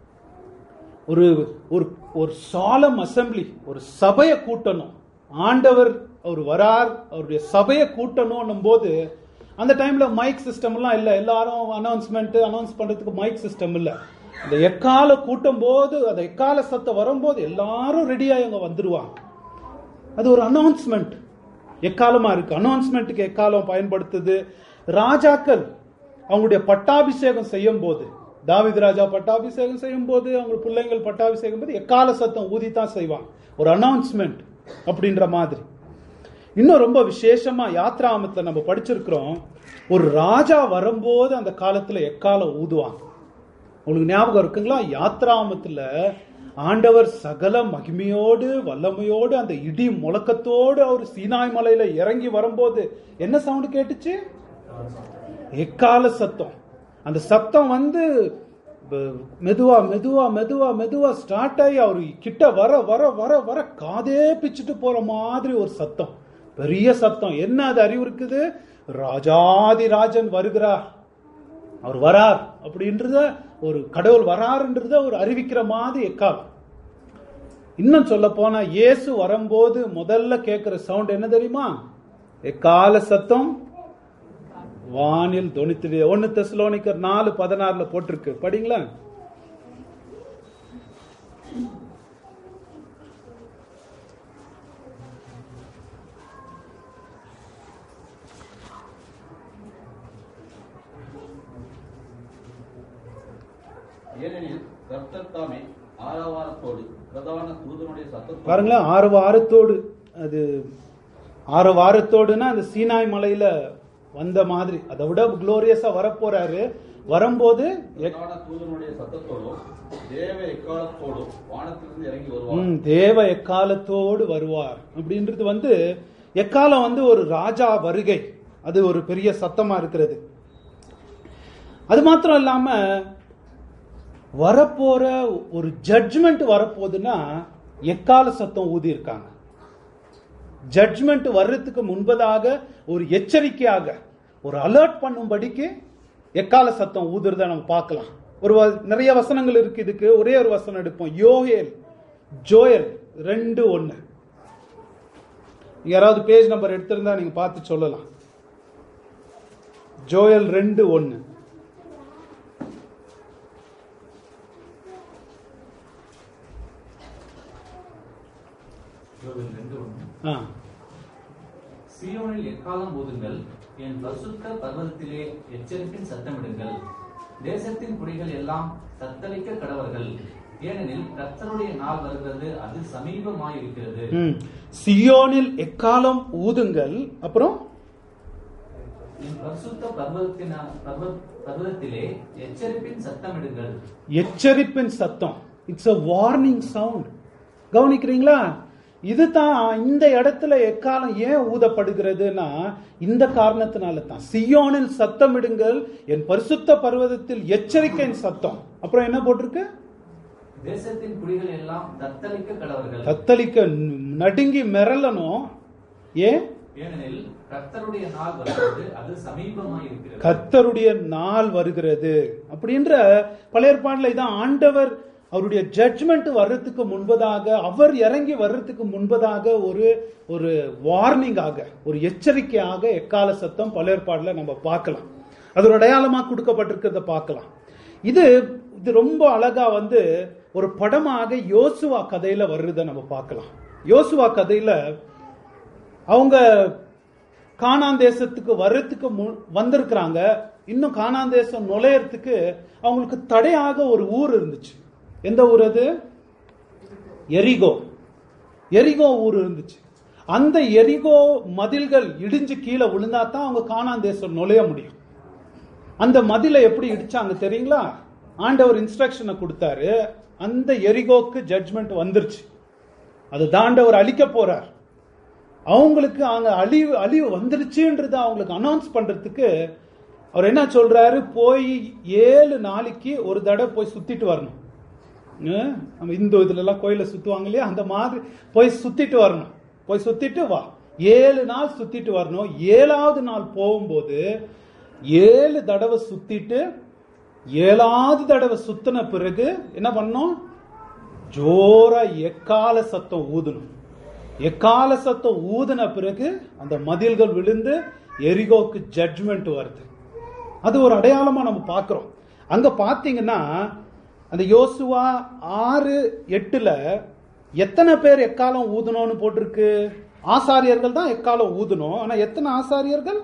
ஒரு ஒரு ஒரு சாலம் அசம்பிளி ஒரு சபையை கூட்டணும் ஆண்டவர் அவர் வரார் அவருடைய சபையை கூட்டணும் போது அந்த டைம்ல மைக் சிஸ்டம் எல்லாம் இல்ல எல்லாரும் அனௌன்ஸ்மெண்ட் அனௌன்ஸ் பண்றதுக்கு மைக் சிஸ்டம் இல்ல அந்த எக்கால கூட்டும் போது அந்த எக்கால சத்தம் வரும்போது எல்லாரும் ரெடியா அங்க வந்துருவாங்க அது ஒரு அனௌன்ஸ்மெண்ட் எக்காலமா இருக்கு அனௌன்ஸ்மெண்ட்டுக்கு எக்காலம் பயன்படுத்துது ராஜாக்கள் அவங்களுடைய பட்டாபிஷேகம் செய்யும் போது தாவித் ராஜா பட்டாபிஷேகம் செய்யும் போது அவங்க பிள்ளைங்கள் பட்டாபிஷேகம் போது எக்கால சத்தம் ஊதி தான் செய்வாங்க ஒரு அனௌன்ஸ்மெண்ட் அப்படின்ற மாதிரி இன்னும் ரொம்ப விசேஷமா யாத்ராமத்துல நம்ம படிச்சிருக்கிறோம் ஒரு ராஜா வரும்போது அந்த காலத்துல எக்காலம் ஊதுவாங்க உங்களுக்கு ஞாபகம் இருக்குங்களா யாத்ராமத்துல ஆண்டவர் சகல மகிமையோடு வல்லமையோடு அந்த இடி முழக்கத்தோடு அவர் சீனாய் மலையில இறங்கி வரும்போது என்ன சவுண்ட் கேட்டுச்சு எக்கால சத்தம் அந்த சத்தம் வந்து ப- மெதுவா மெதுவா மெதுவா மெதுவா ஸ்டார்ட் ஆகி அவர் கிட்ட வர வர வர வர காதே பிச்சுட்டு போற மாதிரி ஒரு சத்தம் பெரிய சத்தம் என்ன அது அறிவு இருக்குது ராஜாதி ராஜன் வருகிறார் அவர் வரார் அப்படின்றத ஒரு கடவுள் வராருன்றத ஒரு அறிவிக்கிற மாதிரி எக்காலம் இன்னும் சொல்ல போனா இயேசு வரும்போது முதல்ல கேட்கிற சவுண்ட் என்ன தெரியுமா எக்கால சத்தம் வானில் தொனித்து ஒன்னு தெசலோனிக்கர் நாலு பதினாறுல போட்டிருக்கு படிங்களா ஏனெனில் கர்த்தர் தாமே ஆரவாரத்தோடு பிரதான தூதனுடைய சத்தத்தோடு பாருங்களேன் ஆறு வாரத்தோடு அது ஆறு வாரத்தோடுனா அந்த சீனாய் மலையில வந்த மாதிரி அதை விட குளோரியஸா வரப்போறாரு வரும்போது எக்- பிரதான தூதனுடைய சத்தத்தோடும் தேவ எக்காலத்தோடும் வானத்திலிருந்து இறங்கி வருவார் ம், தேவ எக்காலத்தோடு வருவார் அப்படின்றது வந்து எக்காலம் வந்து ஒரு ராஜா வருகை அது ஒரு பெரிய சத்தமா இருக்கிறது அது மாத்திரம் இல்லாம வரப்போற ஒரு ஜட்ஜ்மெண்ட் வரப்போகுதுன்னா எக்கால சத்தம் ஊதி இருக்காங்க ஜட்ஜ்மெண்ட் வர்றதுக்கு முன்பதாக ஒரு எச்சரிக்கையாக ஒரு அலர்ட் பண்ணும்படிக்கு எக்கால சத்தம் ஊதுறத நம்ம பார்க்கலாம் ஒரு வ- நிறைய வசனங்கள் இருக்கு இதுக்கு ஒரே ஒரு வசனம் எடுப்போம் யோகேல் ஜோயல் ரெண்டு ஒண்ணு யாராவது பேஜ் நம்பர் எடுத்திருந்தா நீங்க பார்த்து சொல்லலாம் ஜோயல் ரெண்டு ஒண்ணு யோவேல் ரெண்டு ஒண்ணு. ஆ சீயோனில் எக்காலம் போதுங்கள் என் பரிசுத்த பர்வதத்திலே எச்சரிப்பின் சத்தமிடுங்கள் தேசத்தின் குடிகள் எல்லாம் தத்தளிக்க கடவர்கள் ஏனெனில் கர்த்தருடைய நாள் வருகிறது அது சமீபமாயிருக்கிறது ம். சியோனில் எக்காலம் ஊதுங்கள் அப்புறம் என் பரிசுத்த பர்வதத்தின பர்வ- பர்வதத்திலே எச்சரிப்பின் சத்தமிடுங்கள் எச்சரிப்பின் சத்தம் இட்ஸ் a வார்னிங் சவுண்ட் கவனிக்கிறீங்களா இதுதான் இந்த இடத்துல எக்காலம் ஏன் ஊதப்படுகிறதுனா இந்த காரணத்தினால தான் சியோனில் சத்தமிடுங்கள் என் பரிசுத்த பர்வதத்தில் எச்சரிக்கையின் சத்தம் அப்புறம் என்ன போட்டிருக்கு தேசத்தின் குடிகள் எல்லாம் தத்தளிக்க கடவர்கள் தத்தளிக்க நடுங்கி மிரளணும் ஏன் ஏனெனில் கர்த்தருடைய நாள் வருகிறது அது சமீபமாய் இருக்கிறது கர்த்தருடைய நாள் வருகிறது அப்படின்ற பழைய ஏற்பாடுல இதான் ஆண்டவர் அவருடைய ஜட்ஜ்மெண்ட் வர்றதுக்கு முன்பதாக அவர் இறங்கி வர்றதுக்கு முன்பதாக ஒரு ஒரு வார்னிங்காக ஒரு எச்சரிக்கையாக எக்கால சத்தம் பழைய ஏற்பாடுல நம்ம பார்க்கலாம் அது ஒரு அடையாளமா கொடுக்கப்பட்டிருக்கிறத பார்க்கலாம் இது இது ரொம்ப அழகா வந்து ஒரு படமாக யோசுவா கதையில வர்றதை நம்ம பார்க்கலாம் யோசுவா கதையில அவங்க கானான் தேசத்துக்கு வர்றதுக்கு மு- வந்திருக்கிறாங்க இன்னும் கானான் தேசம் நுழையறதுக்கு அவங்களுக்கு தடையாக ஒரு ஊர் இருந்துச்சு எந்த ஊர் அது எரிகோ எரிகோ ஊர் இருந்துச்சு அந்த எரிகோ மதில்கள் இடிஞ்சு கீழே விழுந்தா தான் அவங்க கானான் தேசம் நுழைய முடியும் அந்த மதிலை எப்படி இடிச்சாங்க தெரியுங்களா ஆண்டவர் இன்ஸ்ட்ரக்ஷனை கொடுத்தாரு அந்த எரிகோக்கு ஜட்ஜ்மெண்ட் வந்துருச்சு அது தாண்டவர் அழிக்க போறார் அவங்களுக்கு அங்க அழிவு அழிவு வந்துருச்சுன்றத அவங்களுக்கு அனௌன்ஸ் பண்றதுக்கு அவர் என்ன சொல்றாரு போய் ஏழு நாளைக்கு ஒரு தடவை போய் சுத்திட்டு வரணும் ஹம், நம்ம இந்து இதுல எல்லாம் கோயில சுத்துவாங்க இல்லையா அந்த மாதிரி போய் சுத்திட்டு வரணும் போய் சுத்திட்டு வா ஏழு நாள் சுத்திட்டு வரணும் ஏழாவது நாள் போகும்போது ஏழு தடவை சுத்திட்டு ஏழாவது தடவை சுத்தின பிறகு என்ன பண்ணணும் ஜோரா எக்கால சத்தம் ஊதணும் எக்கால சத்தம் ஊதின பிறகு அந்த மதில்கள் விழுந்து எரிகோக்கு ஜட்ஜ்மெண்ட் வருது அது ஒரு அடையாளமா நம்ம பார்க்கிறோம் அங்க பாத்தீங்கன்னா அந்த யோசுவா ஆறு எட்டுல எத்தனை பேர் எக்காலம் ஊதணும்னு போட்டிருக்கு ஆசாரியர்கள் தான் எக்காலம் ஊதணும் ஆனா எத்தனை ஆசாரியர்கள்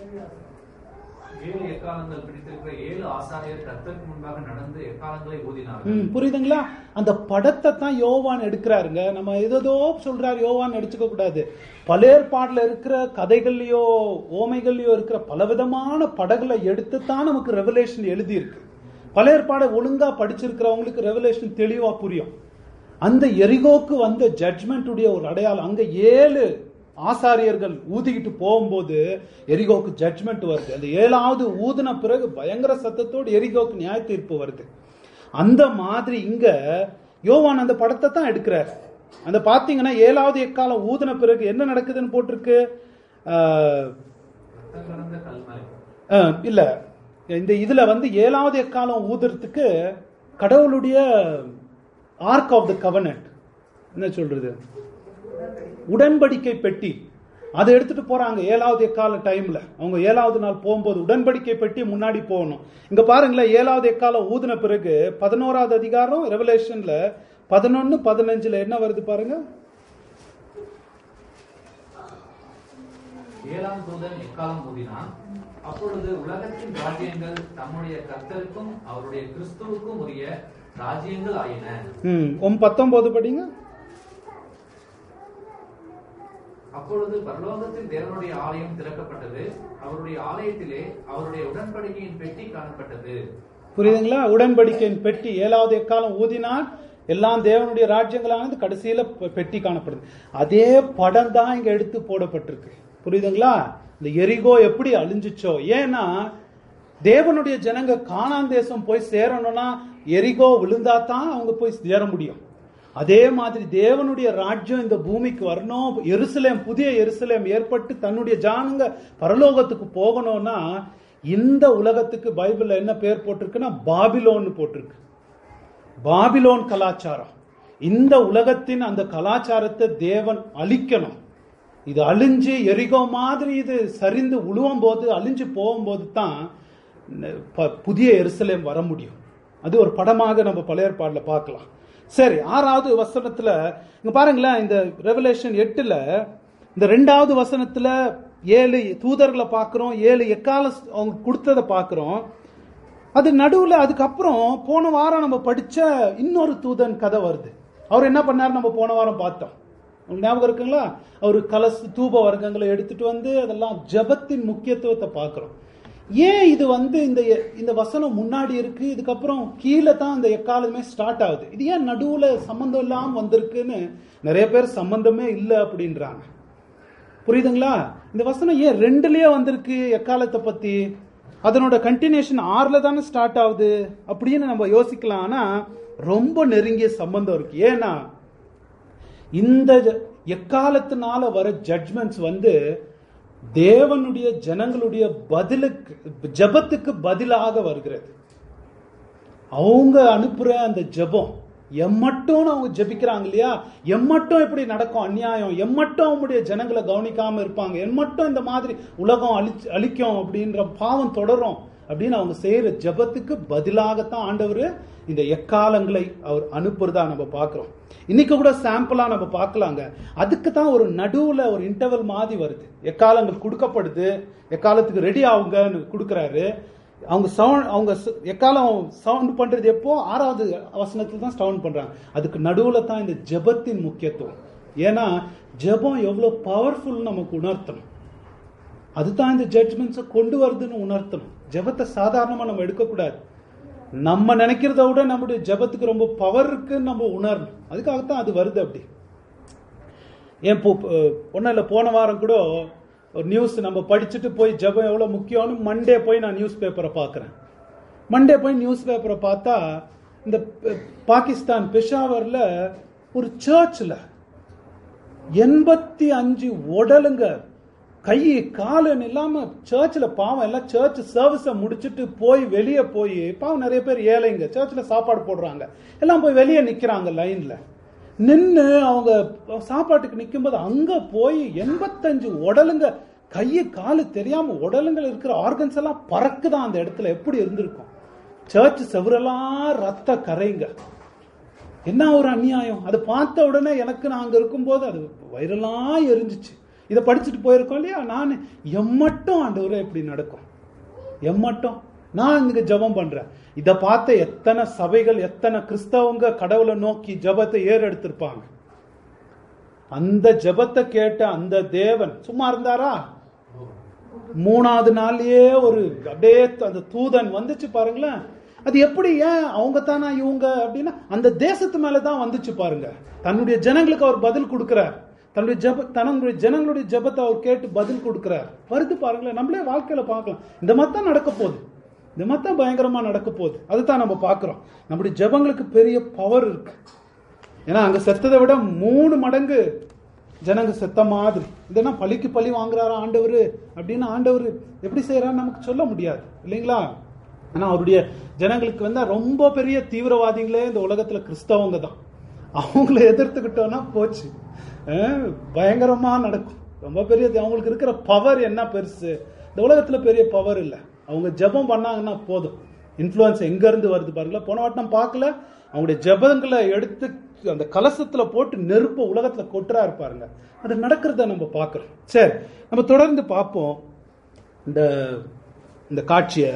ஏழு எக்காலங்கள் பிடித்திருக்கிற ஏழு ஆசாரியர் கர்த்தருக்கு முன்பாக நடந்து எக்காலங்களை ஊதினார்கள் ம், புரியுதுங்களா அந்த படத்தை தான் யோவான் எடுக்கிறாருங்க நம்ம ஏதோ சொல்றாரு யோவான் எடுத்துக்க கூடாது பழையற்பாடுல இருக்கிற கதைகள்லயோ ஓமைகள்லயோ இருக்கிற பலவிதமான படங்களை எடுத்து தான் நமக்கு ரெவலேஷன் எழுதியிருக்கு பழையற்பாடை ஒழுங்கா படிச்சிருக்கிறவங்களுக்கு ரெவலேஷன் தெளிவா புரியும் அந்த எரிகோக்கு வந்த ஜட்ஜ்மெண்ட் உடைய ஒரு அடையாளம் அங்க ஏழு ஆசாரியர்கள் ஊதிக்கிட்டு போகும்போது எரிகோக்கு ஜட்ஜ்மெண்ட் வருது அந்த ஏழாவது ஊதின பிறகு பயங்கர சத்தத்தோடு எரிகோக்கு நியாய தீர்ப்பு வருது அந்த மாதிரி இங்க யோவான் அந்த படத்தை தான் எடுக்கிறார் அந்த பாத்தீங்கன்னா ஏழாவது எக்காலம் ஊதின பிறகு என்ன நடக்குதுன்னு போட்டிருக்கு ஆஹ், ரத்தம் கலந்த கல்மலை ஆஹ், இல்ல இந்த இதுல வந்து ஏழாவது எக்காலம் ஊதுறதுக்கு கடவுளுடைய ஆர்க் ஆஃப் த கவர்னன்ட் என்ன சொல்றது உடன்படிக்கை பெட்டி அதை எடுத்துட்டு போறாங்க ஏழாவது எக்கால டைம்ல அவங்க ஏழாவது நாள் போகும்போது உடன்படிக்கை பெட்டி முன்னாடி போகணும் இங்க பாருங்களேன் ஏழாவது எக்காலம் ஊதின பிறகு பதினோராவது அதிகாரம் ரெவலேஷன்ல பதினொன்னு பதினஞ்சுல என்ன வருது பாருங்க ஏழாம் தூதன் எக்காலம் ஊதினான் அப்பொழுது உலகத்தின் ராஜ்யங்கள் தம்முடைய கர்த்தருக்கும் அவருடைய கிறிஸ்துவுக்கும் உரிய ராஜ்யங்கள் ஆயின ம் ஒம் பத்தொன்பது படிங்க அப்பொழுது பரலோகத்தில் தேவனுடைய ஆலயம் திறக்கப்பட்டது அவருடைய ஆலயத்திலே அவருடைய உடன்படிக்கையின் பெட்டி காணப்பட்டது புரியுதுங்களா உடன்படிக்கையின் பெட்டி ஏழாவது எக்காலம் ஊதினான் எல்லாம் தேவனுடைய ராஜ்யங்களானது கடைசியில பெ- பெட்டி காணப்படுது அதே படம் தான் இங்க எடுத்து போடப்பட்டிருக்கு புரியுதுங்களா இந்த எரிகோ எப்படி அழிஞ்சுச்சோ ஏன்னா தேவனுடைய ஜனங்க கானான் தேசம் போய் சேரணும்னா எரிகோ விழுந்தா தான் அவங்க போய் சேர முடியும் அதே மாதிரி தேவனுடைய ராஜ்யம் இந்த பூமிக்கு வரணும் எருசலேம் புதிய எருசலேம் ஏற்பட்டு தன்னுடைய ஜானுங்க பரலோகத்துக்கு போகணும்னா இந்த உலகத்துக்கு பைபிள்ல என்ன பேர் போட்டிருக்குன்னா பாபிலோன்னு போட்டிருக்கு பாபிலோன் கலாச்சாரம் இந்த உலகத்தின் அந்த கலாச்சாரத்தை தேவன் அழிக்கணும் இது அழிஞ்சு எரிகோ மாதிரி இது சரிந்து உழுவும் போது அழிஞ்சு போகும்போது தான் ப- புதிய எருசலேம் வர முடியும் அது ஒரு படமாக நம்ம பழைய ஏற்பாடுல பார்க்கலாம் சரி ஆறாவது வசனத்துல இங்க பாருங்களேன் இந்த ரெவலேஷன் எட்டுல இந்த ரெண்டாவது வசனத்துல ஏழு தூதர்களை பார்க்கிறோம் ஏழு எக்கால அவங்க கொடுத்ததை பார்க்கிறோம் அது நடுவுல அதுக்கப்புறம் போன வாரம் நம்ம படிச்ச இன்னொரு தூதன் கதை வருது அவர் என்ன பண்ணார் நம்ம போன வாரம் பார்த்தோம் உங்களுக்கு ஞாபகம் இருக்குங்களா அவர் கலச தூப வர்க்கங்களை எடுத்துட்டு வந்து அதெல்லாம் ஜெபத்தின் முக்கியத்துவத்தை பார்க்கிறோம் ஏன் இது வந்து இந்த இந்த வசனம் முன்னாடி இருக்கு இதுக்கப்புறம் கீழே தான் இந்த எக்காலமே ஸ்டார்ட் ஆகுது இது ஏன் நடுவுல சம்பந்தம் இல்லாம வந்திருக்குன்னு நிறைய பேர் சம்பந்தமே இல்லை அப்படின்றாங்க புரியுதுங்களா இந்த வசனம் ஏன் ரெண்டுலயே வந்திருக்கு எக்காலத்தை பத்தி அதனோட கண்டினியூஷன் ஆறுல தானே ஸ்டார்ட் ஆகுது அப்படின்னு நம்ம யோசிக்கலாம் ஆனா ரொம்ப நெருங்கிய சம்பந்தம் இருக்கு ஏன்னா இந்த ஜ- எக்காலத்தினால வர ஜட்மெண்ட்ஸ் வந்து தேவனுடைய ஜனங்களுடைய பதிலுக்கு ஜெபத்துக்கு பதிலாக வருகிறது அவங்க அனுப்புற அந்த ஜெபம் எம்மட்டும் அவங்க ஜெபிக்கிறாங்க இல்லையா எம்மட்டும் எப்படி நடக்கும் அநியாயம் எம்மட்டும் அவங்களுடைய ஜனங்களை கவனிக்காம இருப்பாங்க எம்மட்டும் இந்த மாதிரி உலகம் அழி அழிக்கும் அப்படின்ற பாவம் தொடரும் அப்படின்னு அவங்க செய்யற ஜெபத்துக்கு பதிலாகத்தான் ஆண்டவர் இந்த எக்காலங்களை அவர் அனுப்புறதா நம்ம பார்க்கிறோம் இன்னைக்கு கூட சாம்பிளா நம்ம பார்க்கலாங்க அதுக்கு தான் ஒரு நடுவுல ஒரு இன்டர்வல் மாதிரி வருது எக்காலங்கள் கொடுக்கப்படுது எக்காலத்துக்கு ரெடி ஆகுங்கன்னு கொடுக்குறாரு அவங்க சவுண்ட் அவங்க ச- எக்காலம் சவுண்ட் பண்றது எப்போ ஆறாவது வசனத்துல தான் சவுண்ட் பண்றாங்க அதுக்கு நடுவுல தான் இந்த ஜெபத்தின் முக்கியத்துவம் ஏன்னா ஜெபம் எவ்வளவு பவர்ஃபுல் நமக்கு உணர்த்தணும் அதுதான் இந்த ஜட்ஜ்மெண்ட்ஸை கொண்டு வருதுன்னு உணர்த்தணும் ஜெபத்தை சாதாரணமா நம்ம எடுக்கக்கூடாது நம்ம நினைக்கிறத விட நம்முடைய ஜெபத்துக்கு ரொம்ப பவர் இருக்குன்னு நம்ம உணரணும் அதுக்காகத்தான் அது வருது அப்படி ஏன் இப்போ ஒன்றும் இல்லை போன வாரம் கூட ஒரு நியூஸ் நம்ம படிச்சுட்டு போய் ஜெபம் எவ்வளோ முக்கியம்னு மண்டே போய் நான் நியூஸ் பேப்பரை பார்க்குறேன் மண்டே போய் நியூஸ் பேப்பரை பார்த்தா இந்த ப- பாகிஸ்தான் பெஷாவரில் ஒரு சர்ச்சில் எண்பத்தி அஞ்சு உடலுங்க கை காலுன்னு இல்லாம சர்ச்சில் பாவம் எல்லாம் சர்ச் சர்வீஸை முடிச்சுட்டு போய் வெளியே போய் பாவம் நிறைய பேர் ஏழைங்க சர்ச்சில் சாப்பாடு போடுறாங்க எல்லாம் போய் வெளியே நிக்கிறாங்க லைன்ல நின்று அவங்க சாப்பாட்டுக்கு நிக்கும்போது அங்க போய் எண்பத்தஞ்சு உடலுங்க கை காலு தெரியாம உடலுங்கள் இருக்கிற ஆர்கன்ஸ் எல்லாம் பறக்குதான் அந்த இடத்துல எப்படி இருந்திருக்கும் சர்ச் செவரெல்லாம் ரத்த கரைங்க என்ன ஒரு அநியாயம் அதை பார்த்த உடனே எனக்கு நான் அங்க இருக்கும்போது அது வயிறெல்லாம் எரிஞ்சிச்சு இதை படிச்சுட்டு போயிருக்கோம் இல்லையா நான் எம்மட்டும் ஆண்டவரே இப்படி நடக்கும் எம்மட்டும் நான் இங்க ஜெபம் பண்றேன் இதை பார்த்த எத்தனை சபைகள் எத்தனை கிறிஸ்தவங்க கடவுளை நோக்கி ஜெபத்தை ஏறெடுத்திருப்பாங்க அந்த ஜெபத்தை கேட்ட அந்த தேவன் சும்மா இருந்தாரா மூணாவது நாள்லயே ஒரு அப்படியே அந்த தூதன் வந்துச்சு பாருங்களேன் அது எப்படி ஏன் அவங்க தானா இவங்க அப்படின்னா அந்த தேசத்து மேலதான் வந்துச்சு பாருங்க தன்னுடைய ஜனங்களுக்கு அவர் பதில் கொடுக்கிறார் தன்னுடைய ஜப தன்னுடைய ஜனங்களுடைய ஜெபத்தை அவர் கேட்டு பதில் கொடுக்கிறார் வருது பாருங்களேன் நம்மளே வாழ்க்கையில பார்க்கலாம் இந்த மாதிரி தான் நடக்க போகுது இந்த மாதிரி தான் பயங்கரமா நடக்க போகுது அதுதான் நம்ம பார்க்கிறோம் நம்முடைய ஜெபங்களுக்கு பெரிய பவர் இருக்கு ஏன்னா அங்க செத்ததை விட மூணு மடங்கு ஜனங்க செத்த மாதிரி இதென்ன பழிக்கு பழி வாங்குறாரா ஆண்டவர் அப்படின்னு ஆண்டவர் எப்படி செய்யறாரு நமக்கு சொல்ல முடியாது இல்லைங்களா ஆனா அவருடைய ஜனங்களுக்கு வந்து ரொம்ப பெரிய தீவிரவாதிகளே இந்த உலகத்துல கிறிஸ்தவங்க தான் அவங்கள எதிர்த்துக்கிட்டோம்னா போச்சு அஹ் பயங்கரமா நடக்கும் ரொம்ப பெரிய அவங்களுக்கு இருக்கிற பவர் என்ன பெருசு இந்த உலகத்துல பெரிய பவர் இல்லை அவங்க ஜெபம் பண்ணாங்கன்னா போதும் இன்ஃப்ளூயன்ஸ் எங்க இருந்து வருது பாருங்களா போன வாட்டம் பார்க்கல அவங்களுடைய ஜெபங்களை எடுத்து அந்த கலசத்துல போட்டு நெருப்ப உலகத்துல கொட்டுறா இருப்பாருங்க அது நடக்கிறத நம்ம பார்க்கிறோம் சரி நம்ம தொடர்ந்து பார்ப்போம் இந்த இந்த காட்சியை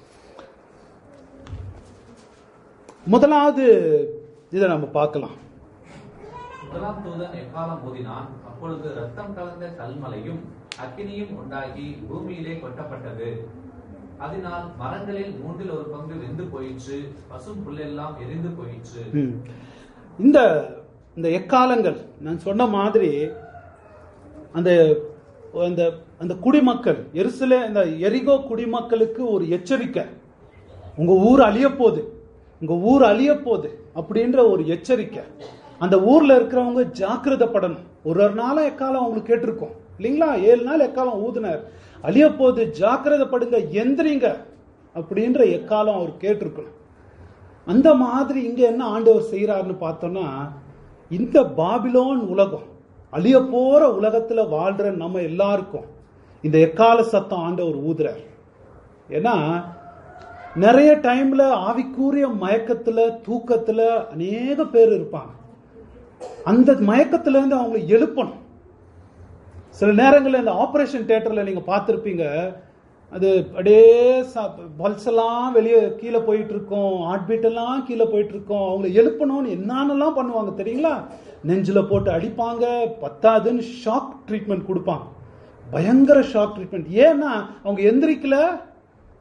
முதலாவது இதை நம்ம பார்க்கலாம் முதலாம் தூதன் எக்காலம் ஊதினான் அப்பொழுது ரத்தம் கலந்த கல்மலையும் அக்கினியும் உண்டாகி பூமியிலே கொட்டப்பட்டது அதனால் மரங்களில் மூன்றில் ஒரு பங்கு வெந்து போயிற்று பசும் புல்லெல்லாம் எரிந்து போயிற்று ம். இந்த இந்த எக்காலங்கள் நான் சொன்ன மாதிரி அந்த அந்த அந்த குடிமக்கள் எருசலே இந்த எரிகோ குடிமக்களுக்கு ஒரு எச்சரிக்கை உங்க ஊர் அழிய போகுது உங்க ஊர் அழிய போகுது அப்படின்ற ஒரு எச்சரிக்கை அந்த ஊர்ல இருக்கிறவங்க ஜாக்கிரதைப்படணும் ஒரு ஒரு நாளும் எக்காலம் அவங்களுக்கு கேட்டிருக்கோம் இல்லைங்களா ஏழு நாள் எக்காலம் ஊதுனார் அழிய போகுது ஜாக்கிரதைப்படுங்க எந்திரிங்க அப்படின்ற எக்காலம் அவர் கேட்டிருக்கணும் அந்த மாதிரி இங்க என்ன ஆண்டவர் செய்யறாருன்னு பார்த்தோம்னா இந்த பாபிலோன் உலகம் அழிய போற உலகத்துல வாழ்ற நம்ம எல்லாருக்கும் இந்த எக்கால சத்தம் ஆண்டவர் ஊதுறார் ஏன்னா நிறைய டைம்ல ஆவிக்கூறிய மயக்கத்துல தூக்கத்துல அநேக பேர் இருப்பாங்க அந்த மயக்கத்துல இருந்து அவங்களை எழுப்பணும் சில நேரங்கள்ல இந்த ஆபரேஷன் தியேட்டர்ல நீங்க பார்த்திருப்பீங்க அது அப்படியே பல்ஸ் எல்லாம் வெளியே கீழே போயிட்டு இருக்கோம் ஹார்ட் பீட் எல்லாம் கீழே போயிட்டு இருக்கோம் அவங்கள எழுப்பணும்னு என்னென்னலாம் பண்ணுவாங்க தெரியுங்களா நெஞ்சில போட்டு அடிப்பாங்க பத்தாதுன்னு ஷாக் ட்ரீட்மெண்ட் கொடுப்பாங்க பயங்கர ஷாக் ட்ரீட்மெண்ட் ஏன்னா அவங்க எந்திரிக்கல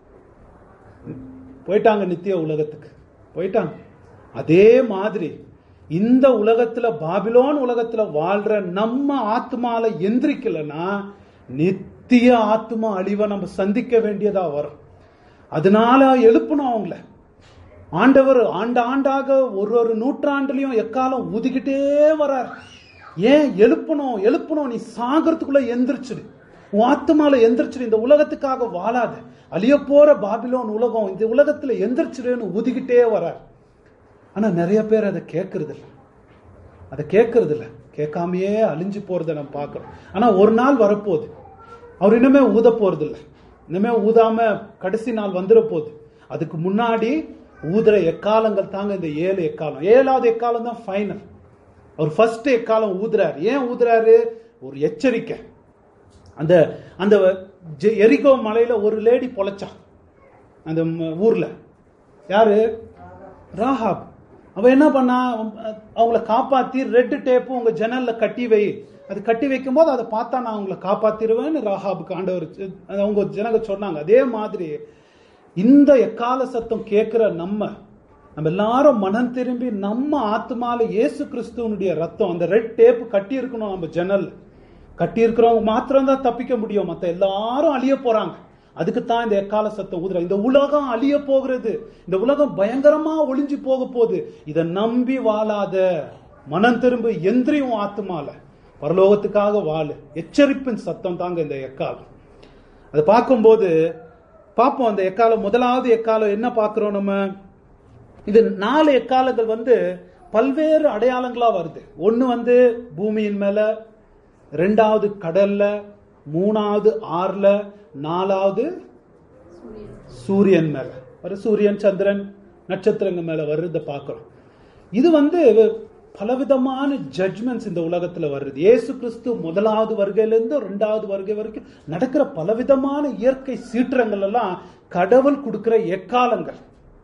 போயிட்டாங்க நித்திய உலகத்துக்கு போயிட்டாங்க அதே மாதிரி இந்த உலகத்துல பாபிலோன் உலகத்துல வாழ்ற நம்ம ஆத்மால எந்திரிக்கலன்னா நித்திய ஆத்மா அழிவை நம்ம சந்திக்க வேண்டியதா வரும் அதனால எழுப்பணும் அவங்கள ஆண்டவர் ஆண்டு ஆண்டாக ஒரு ஒரு நூற்றாண்டுலயும் எக்காலம் ஊதிக்கிட்டே வரார் ஏன் எழுப்பணும் எழுப்பணும் நீ சாகிறதுக்குள்ள எந்திரிச்சிடு உன் ஆத்மால எந்திரிச்சிடு இந்த உலகத்துக்காக வாழாத அழிய போற பாபிலோன் உலகம் இந்த உலகத்துல எந்திரிச்சிடுன்னு ஊதிக்கிட்டே வரார் ஆனா நிறைய பேர் அதை கேட்கறது இல்ல அதை கேட்கறது இல்ல கேட்காமயே அழிஞ்சு போறதை நம்ம பார்க்கிறோம் ஆனா ஒரு நாள் வரப்போகுது அவர் இனிமே ஊத போறது இல்ல இனிமே ஊதாம கடைசி நாள் வந்துட போகுது அதுக்கு முன்னாடி ஊதுற எக்காலங்கள் தாங்க இந்த ஏழு எக்காலம் ஏழாவது எக்காலம் தான் ஃபைனல் அவர் ஃபர்ஸ்ட் எக்காலம் ஊதுறாரு ஏன் ஊதுறாரு ஒரு எச்சரிக்கை அந்த அந்த ஜெ- எரிகோ மலையில ஒரு லேடி பொழைச்சா அந்த ம- ஊர்ல யாரு ராஹாப் அவ என்ன பண்ணா அவங்கள காப்பாத்தி ரெட் டேப்பு உங்க ஜன்னல்ல கட்டி வை அது கட்டி வைக்கும் போது அதை பார்த்தா நான் அவங்கள காப்பாத்திருவேன்னு ராஹாபுக்கு ஆண்டவர் சொ- அது அவங்க ஜனங்க சொன்னாங்க அதே மாதிரி இந்த எக்கால சத்தம் கேட்கிற நம்ம நம்ம எல்லாரும் மனம் திரும்பி நம்ம ஆத்மால இயேசு கிறிஸ்துவனுடைய ரத்தம் அந்த ரெட் டேப் கட்டி இருக்கணும் நம்ம ஜன்னல் கட்டி இருக்கிறவங்க மாத்திரம் தான் தப்பிக்க முடியும் மத்த எல்லாரும் அழிய போறாங்க அதுக்கு தான் இந்த எக்கால சத்தம் ஊதுற இந்த உலகம் அழிய போகிறது இந்த உலகம் பயங்கரமா ஒளிஞ்சு போக போகுது இதை நம்பி வாழாத மனம் திரும்ப எந்திரியும் ஆத்துமால பரலோகத்துக்காக வாழு எச்சரிப்பின் சத்தம் தாங்க இந்த எக்காலம் அதை பார்க்கும்போது பார்ப்போம் அந்த எக்காலம் முதலாவது எக்காலம் என்ன பார்க்கிறோம் நம்ம இது நாலு எக்காலங்கள் வந்து பல்வேறு அடையாளங்களா வருது ஒன்னு வந்து பூமியின் மேல ரெண்டாவது கடல்ல மூணாவது ஆறுல நாலாவது சூரியன் மேல ஒரு சூரியன் சந்திரன் நட்சத்திரங்க மேல வர்றத பார்க்கிறோம் இது வந்து பலவிதமான ஜட்ஜ்மெண்ட்ஸ் இந்த உலகத்துல வருது இயேசு கிறிஸ்து முதலாவது வருகையிலிருந்து ரெண்டாவது வருகை வரைக்கும் நடக்கிற பலவிதமான இயற்கை சீற்றங்கள் எல்லாம் கடவுள் கொடுக்கிற எக்காலங்கள்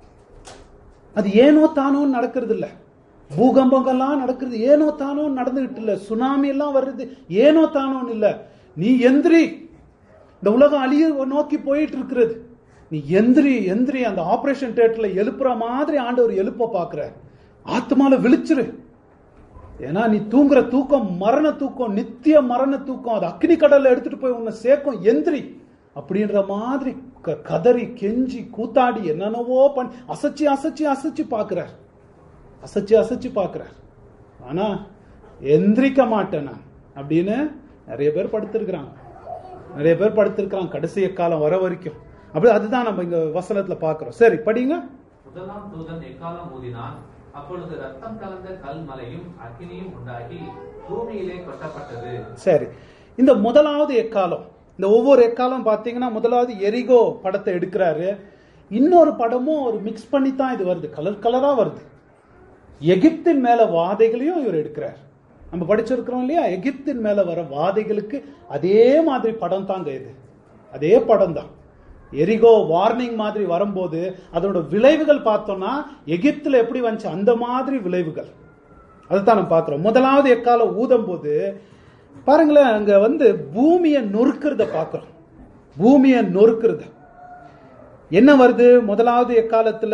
அது ஏனோ தானோ நடக்கிறது இல்ல பூகம்பங்கள்லாம் நடக்கிறது ஏனோ தானோ நடந்துகிட்டு இல்ல சுனாமி எல்லாம் வர்றது ஏனோ தானோன்னு இல்ல நீ எந்திரி இந்த உலகம் அழிய நோக்கி போயிட்டு இருக்கிறது நீ எந்திரி எந்திரி அந்த ஆபரேஷன் தியேட்டர்ல எழுப்புற மாதிரி ஆண்டவர் எழுப்ப பாக்குற ஆத்மால விழிச்சிரு ஏன்னா நீ தூங்குற தூக்கம் மரண தூக்கம் நித்திய மரண தூக்கம் அது அக்னி கடல்ல எடுத்துட்டு போய் உன்னை சேர்க்கும் எந்திரி அப்படின்ற மாதிரி க- கதறி கெஞ்சி கூத்தாடி என்னென்னவோ பண்ணி அசைச்சு அசைச்சு அசைச்சு பாக்குறார் அசைச்சு அசைச்சு பாக்குறார் ஆனா எந்திரிக்க மாட்டேன் நான் அப்படின்னு நிறைய பேர் படுத்திருக்கிறாங்க நிறைய பேர் படுத்திருக்கிறாங்க கடைசி காலம் வர வரைக்கும் அப்படி அதுதான் நம்ம இங்க வசனத்துல பாக்குறோம் சரி படிங்க முதலாம் தூதன் எக்காலம் ஊதினான் அப்பொழுது ரத்தம் கலந்த கல்மலையும் அக்கினியும் உண்டாகி பூமியிலே கொட்டப்பட்டது சரி இந்த முதலாவது எக்காலம் இந்த ஒவ்வொரு எக்காலம் பார்த்தீங்கன்னா முதலாவது எரிகோ படத்தை எடுக்கிறாரு இன்னொரு படமும் ஒரு மிக்ஸ் பண்ணி தான் இது வருது கலர் கலரா வருது எகிப்தின் மேல வாதைகளையும் இவர் எடுக்கிறார் நம்ம படிச்சிருக்கிறோம் இல்லையா எகிப்தின் மேல வர வாதைகளுக்கு அதே மாதிரி படம் தாங்க இது அதே படம் தான் எரிகோ வார்னிங் மாதிரி வரும்போது அதோட விளைவுகள் பார்த்தோம்னா எகிப்துல எப்படி வந்துச்சு அந்த மாதிரி விளைவுகள் அதுதான் நம்ம பார்க்கிறோம் முதலாவது எக்காலம் ஊதும் போது பாருங்களேன் அங்க வந்து பூமியை நொறுக்கிறத பார்க்கிறோம் பூமியை நொறுக்கிறத என்ன வருது முதலாவது எக்காலத்துல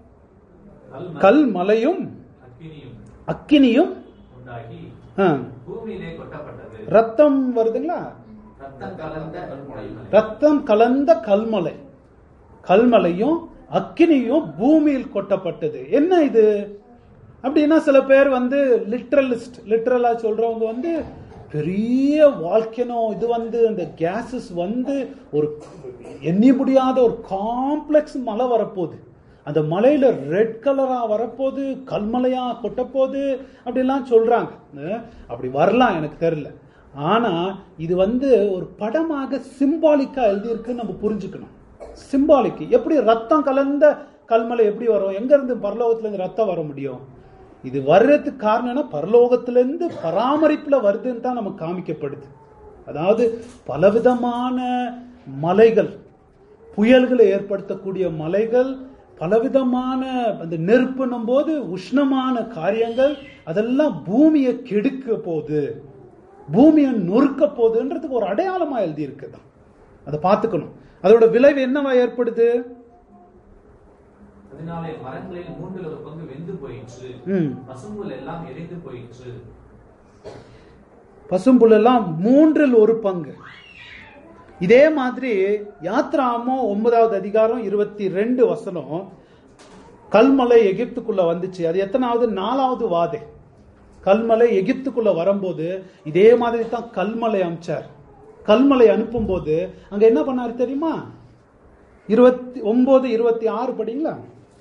கல்மலை கல் மலையும் அக்கினியும் அக்கினியும் உண்டாகி ஆ, பூமியிலே கொட்டப்பட்டது ரத்தம் வருதுங்களா ரத்தம் கலந்த கல்மலை ரத்தம் கலந்த கல்மலை கல்மலையும் அக்கினியும் பூமியில் கொட்டப்பட்டது என்ன இது அப்படின்னா சில பேர் வந்து லிட்ரலிஸ்ட் லிட்ரலா சொல்றவங்க வந்து பெரிய வால்கனோ இது வந்து அந்த கேசஸ் வந்து ஒரு எண்ணி முடியாத ஒரு காம்ப்ளெக்ஸ் மலை வரப்போகுது அந்த மலையில ரெட் கலரா வரப்போகுது கல்மலையா கொட்டப்போகுது அப்படிலாம் சொல்றாங்க அஹ் அப்படி வரலாம் எனக்கு தெரியல ஆனா இது வந்து ஒரு படமாக சிம்பாலிக்கா எழுதியிருக்குன்னு நம்ம புரிஞ்சுக்கணும் சிம்பாலிக் எப்படி ரத்தம் கலந்த கல்மலை எப்படி வரும் எங்க இருந்து பரலோகத்துல இருந்து ரத்தம் வர முடியும் இது வர்றதுக்கு காரணம்னா பரலோகத்துல இருந்து பராமரிப்புல வருதுன்னு தான் நமக்கு காமிக்கப்படுது அதாவது பலவிதமான மலைகள் புயல்களை ஏற்படுத்தக்கூடிய மலைகள் பலவிதமான அந்த நெருப்புன்னும் போது உஷ்ணமான காரியங்கள் அதெல்லாம் பூமியை கெடுக்க போகுது பூமியை நொறுக்க போகுதுன்றதுக்கு ஒரு அடையாளமா எழுதி இருக்குதான் அதை பார்த்துக்கணும் அதோட விளைவு என்னவா ஏற்படுது அதனாலே மரங்களில் மூன்றில் ஒரு பங்கு வெந்து போயிற்று ம் பசும்புல் எல்லாம் எரிந்து போயிற்று பசும்புல்லெல்லாம் மூன்றில் ஒரு பங்கு இதே மாதிரி யாத்ராமோ ஒன்பதாவது அதிகாரம் இருபத்தி ரெண்டு வசனம் கல்மலை எகிப்துக்குள்ள வந்துச்சு அது எத்தனாவது நாலாவது வாதே கல்மலை எகிப்துக்குள்ள வரும்போது இதே மாதிரி தான் கல்மலை அமிச்சார் கல்மலை அனுப்பும்போது அங்க என்ன பண்ணாரு தெரியுமா இருபத்தி ஒன்பது இருபத்தி ஆறு படிங்களா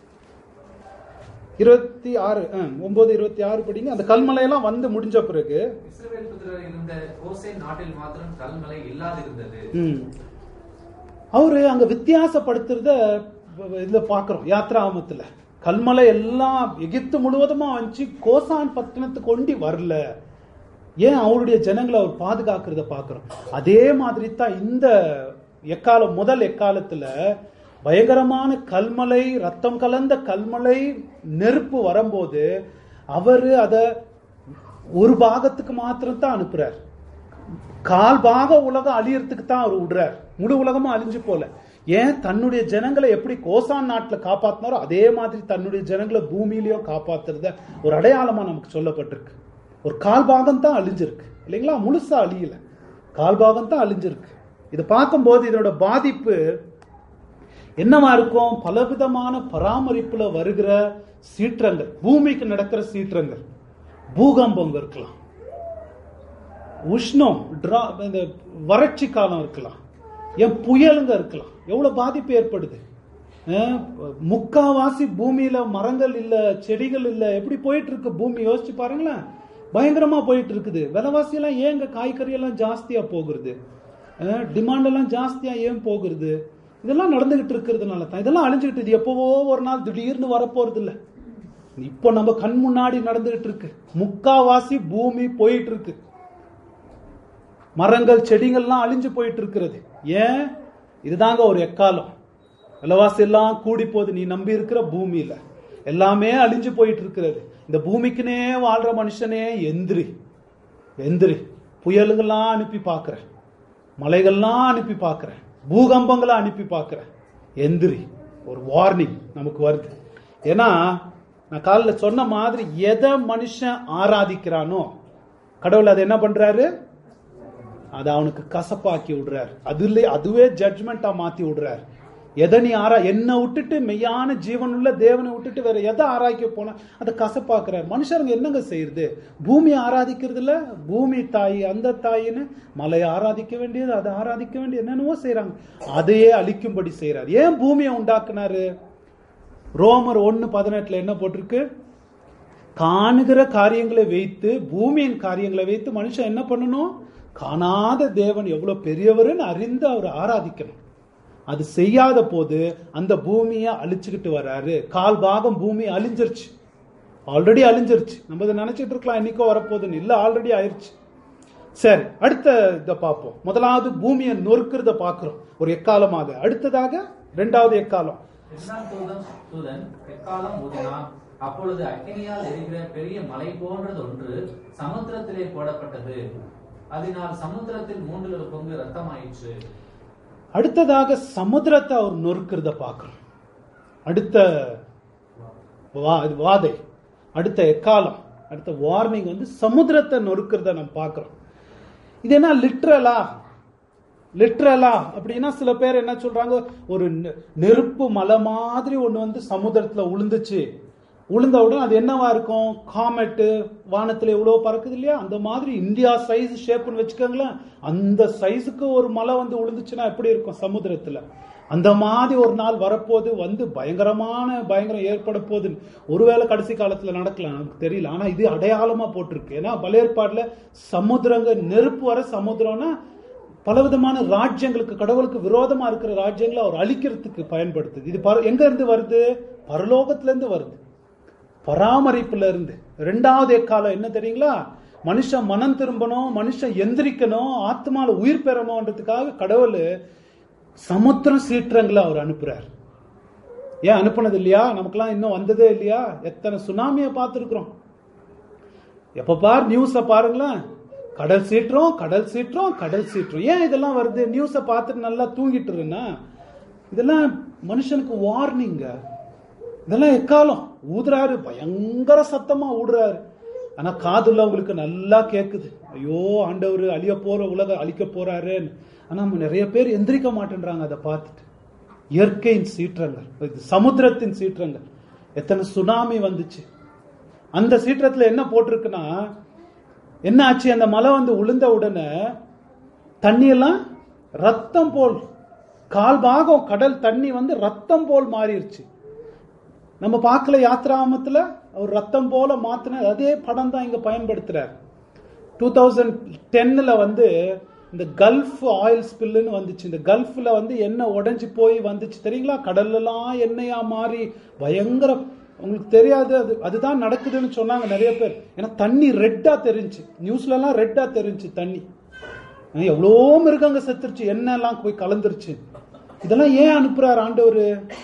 இருபத்தி ஆறு ஒன்பது இருபத்தி ஆறு படிங்க அந்த கல்மலையெல்லாம் வந்து முடிஞ்ச பிறகு இஸ்ரவேல் புத்திரர் இருந்த ஓசே நாட்டில் மாத்திரம் கல்மலை இல்லாதிருந்தது ம். அவரு அங்க வித்தியாசப்படுத்துறத இதுல பாக்குறோம் யாத்ராமத்துல கல்மலை எல்லாம் எகிப்து முழுவதுமா வந்துச்சு கோசான் பட்டணத்துக்கு கொண்டு வரல ஏன் அவருடைய ஜனங்களை அவர் பாதுகாக்கிறத பாக்குறோம் அதே மாதிரி தான் இந்த எக்காலம் முதல் எக்காலத்துல பயங்கரமான கல்மலை ரத்தம் கலந்த கல்மலை நெருப்பு வரும்போது அவரு அத ஒரு பாகத்துக்கு மாத்திரம் தான் அனுப்புறார் கால் பாக உலகம் அழியறதுக்கு தான் அவர் விடுறார் முழு உலகமும் அழிஞ்சு போல ஏன் தன்னுடைய ஜனங்களை எப்படி கோசான் நாட்டுல காப்பாத்தினாரோ அதே மாதிரி தன்னுடைய ஜனங்களை பூமியிலயும் காப்பாத்துறத ஒரு அடையாளமா நமக்கு சொல்லப்பட்டிருக்கு ஒரு கால் பாகம் தான் அழிஞ்சிருக்கு இல்லைங்களா முழுசா அழியல கால் பாகம் தான் அழிஞ்சிருக்கு இதை பார்க்கும்போது இதனோட பாதிப்பு என்னவா இருக்கும் பலவிதமான பராமரிப்புல வருகிற சீற்றங்கள் பூமிக்கு நடக்கிற சீற்றங்கள் பூகம்பம் இருக்கலாம் உஷ்ணம் dra- இந்த வறட்சி காலம் இருக்கலாம் ஏன் புயலுங்க இருக்கலாம் எவ்வளவு பாதிப்பு ஏற்படுது அஹ், முக்காவாசி பூமியில மரங்கள் இல்ல செடிகள் இல்ல எப்படி போயிட்டு இருக்கு பூமி யோசிச்சு பாருங்களேன் பயங்கரமா போயிட்டு இருக்குது விலைவாசி எல்லாம் ஏங்க காய்கறி எல்லாம் ஜாஸ்தியா போகுறது டிமாண்ட் எல்லாம் ஜாஸ்தியா ஏன் போகுறது இதெல்லாம் நடந்துகிட்டு இருக்கிறதுனால தான் இதெல்லாம் அழிஞ்சுக்கிட்டு இது எப்பவோ ஒரு நாள் திடீர்னு வரப்போறது இல்ல இப்போ நம்ம கண் முன்னாடி நடந்துகிட்டு இருக்கு முக்காவாசி பூமி போயிட்டு இருக்கு மரங்கள் செடிகள்லாம் அழிஞ்சு போயிட்டு இருக்கிறது ஏன் இதுதாங்க ஒரு எக்காலம் விலைவாசி எல்லாம் கூடி போகுது நீ நம்பி இருக்கிற பூமியில எல்லாமே அழிஞ்சு போயிட்டு இருக்கிறது இந்த பூமிக்குனே வாழ்ற மனுஷனே எந்திரி எந்திரி புயலுங்கெல்லாம் அனுப்பி பார்க்கிறேன் மலைகள்லாம் அனுப்பி பார்க்கிறேன் பூகம்பங்களை அனுப்பி பார்க்கிறேன் எந்திரி ஒரு வார்னிங் நமக்கு வருது ஏன்னா நான் காலைல சொன்ன மாதிரி எதை மனுஷன் ஆராதிக்கிறானோ கடவுள் அதை என்ன பண்றாரு அதை அவனுக்கு கசப்பாக்கி விடுறார் அதுல அதுவே ஜட்ஜ்மெண்டா மாத்தி விடுறார் எதை நீ ஆரா என்ன விட்டுட்டு மெய்யான ஜீவனுள்ள தேவனை விட்டுட்டு வேற எதை ஆராய்க்க போனா அதை கசப்பாக்குறார் மனுஷருங்க என்னங்க செய்யறது பூமி ஆராதிக்கிறது இல்ல பூமி தாய் அந்த தாயின்னு மலையை ஆராதிக்க வேண்டியது அதை ஆராதிக்க வேண்டியது என்னென்னவோ செய்யறாங்க அதையே அழிக்கும்படி செய்யறாரு ஏன் பூமியை உண்டாக்குனாரு ரோமர் ஒன்னு பதினெட்டுல என்ன போட்டிருக்கு காணுகிற காரியங்களை வைத்து பூமியின் காரியங்களை வைத்து மனுஷன் என்ன பண்ணணும் காணாத தேவன் எவ்வளவு பெரியவருன்னு அறிந்து அவர் ஆராதிக்கணும் அது செய்யாத போது அந்த பூமியை அழிச்சுக்கிட்டு வர்றாரு கால் பாகம் பூமி அழிஞ்சிருச்சு ஆல்ரெடி அழிஞ்சிருச்சு நம்ம இதை நினைச்சிட்டு இருக்கலாம் என்னைக்கோ வரப்போகுதுன்னு இல்ல ஆல்ரெடி ஆயிருச்சு சரி அடுத்த இதை பார்ப்போம் முதலாவது பூமியை நொறுக்கிறத பார்க்கிறோம் ஒரு எக்காலமாக அடுத்ததாக ரெண்டாவது எக்காலம் இரண்டாம் தூதன் தூதன் எக்காலம் ஊதினான் அப்பொழுது அக்கினியால் எரிகிற பெரிய மலை போன்றது ஒன்று சமுத்திரத்திலே போடப்பட்டது அதனால் சமுத்திரத்தில் மூன்றில் ஒரு பங்கு ரத்தமாயிற்று அடுத்ததாக சமுத்திரத்தை அவர் நொறுக்கிறத பார்க்கிறோம் அடுத்த வா- இது வாதை அடுத்த எக்காலம் அடுத்த வார்னிங் வந்து சமுத்திரத்தை நொறுக்கிறத நம்ம பார்க்கிறோம் இது என்ன லிட்ரலா லிட்ரலா அப்படின்னா சில பேர் என்ன சொல்றாங்க ஒரு நெ- நெருப்பு மலை மாதிரி ஒண்ணு வந்து சமுத்திரத்துல உளுந்துச்சு உளுந்த உடனே அது என்னவா இருக்கும் காமெட்டு வானத்துல எவ்வளவு பறக்குது இல்லையா அந்த மாதிரி இந்தியா சைஸ் ஷேப்னு வச்சுக்கோங்களேன் அந்த சைஸுக்கு ஒரு மலை வந்து உளுந்துச்சுன்னா எப்படி இருக்கும் சமுத்திரத்துல அந்த மாதிரி ஒரு நாள் வரப்போது வந்து பயங்கரமான பயங்கரம் ஏற்பட போகுதுன்னு ஒருவேளை கடைசி காலத்துல நடக்கலாம் நமக்கு தெரியல ஆனா இது அடையாளமா போட்டிருக்கு ஏன்னா பலேற்பாடுல சமுத்திரங்க நெருப்பு வர சமுத்திரம்னா பலவிதமான ராஜ்யங்களுக்கு கடவுளுக்கு விரோதமா இருக்கிற ராஜ்யங்களை அவர் அழிக்கிறதுக்கு பயன்படுத்துது இது பர- எங்க இருந்து வருது பரலோகத்துல இருந்து வருது பராமரிப்புல இருந்து ரெண்டாவது எக்காலம் என்ன தெரியுங்களா மனுஷன் மனம் திரும்பணும் மனுஷன் எந்திரிக்கணும் ஆத்மால உயிர் பெறணும்ன்றதுக்காக கடவுள் சமுத்திரம் சீற்றங்களை அவர் அனுப்புறார் ஏன் அனுப்புனது இல்லையா நமக்கெல்லாம் இன்னும் வந்ததே இல்லையா எத்தனை சுனாமியை பார்த்துருக்குறோம் எப்ப பார் நியூஸ பாருங்களேன் கடல் சீற்றம் கடல் சீற்றம் கடல் சீற்றம் ஏன் இதெல்லாம் வருது நியூஸை பார்த்துட்டு நல்லா தூங்கிட்டு இருன்னா இதெல்லாம் மனுஷனுக்கு வார்னிங்க இதெல்லாம் எக்காலம் ஊதுறாரு பயங்கர சத்தமா ஊடுறாரு ஆனா காதுள்ளவங்களுக்கு நல்லா கேக்குது ஐயோ ஆண்டவர் அழிய போற உலக அழிக்க போறாருன்னு ஆனா நம்ம நிறைய பேர் எந்திரிக்க மாட்டேன்றாங்க அதை பார்த்துட்டு இயற்கையின் சீற்றங்கள் இது சமுத்திரத்தின் சீற்றங்கள் எத்தனை சுனாமி வந்துச்சு அந்த சீற்றத்துல என்ன போட்டிருக்குன்னா என்ன ஆச்சு அந்த மலை வந்து உளுந்த உடனே தண்ணியெல்லாம் ரத்தம் போல் கால் பாகம் கடல் தண்ணி வந்து ரத்தம் போல் மாறிடுச்சு நம்ம பார்க்கல யாத்ராமத்துல அவர் ரத்தம் போல மாத்தின அதே படம் தான் இங்க பயன்படுத்துறார் டூ தௌசண்ட் டென்னில் வந்து இந்த கல்ஃப் ஆயில் ஸ்பில்லுன்னு வந்துச்சு இந்த கல்ஃப்ல வந்து எண்ணெய் உடைஞ்சு போய் வந்துச்சு தெரியுங்களா கடல்லலாம் எண்ணெயா மாறி பயங்கர உங்களுக்கு தெரியாது அது அதுதான் நடக்குதுன்னு சொன்னாங்க நிறைய பேர் ஏன்னா தண்ணி ரெட்டா தெரிஞ்சு நியூஸ்ல எல்லாம் ரெட்டா தெரிஞ்சு தண்ணி எவ்வளோ மிருகங்க செத்துருச்சு எண்ணெய் எல்லாம் போய் கலந்துருச்சு இதெல்லாம் ஏன் அனுப்புறாரு ஆண்டவர்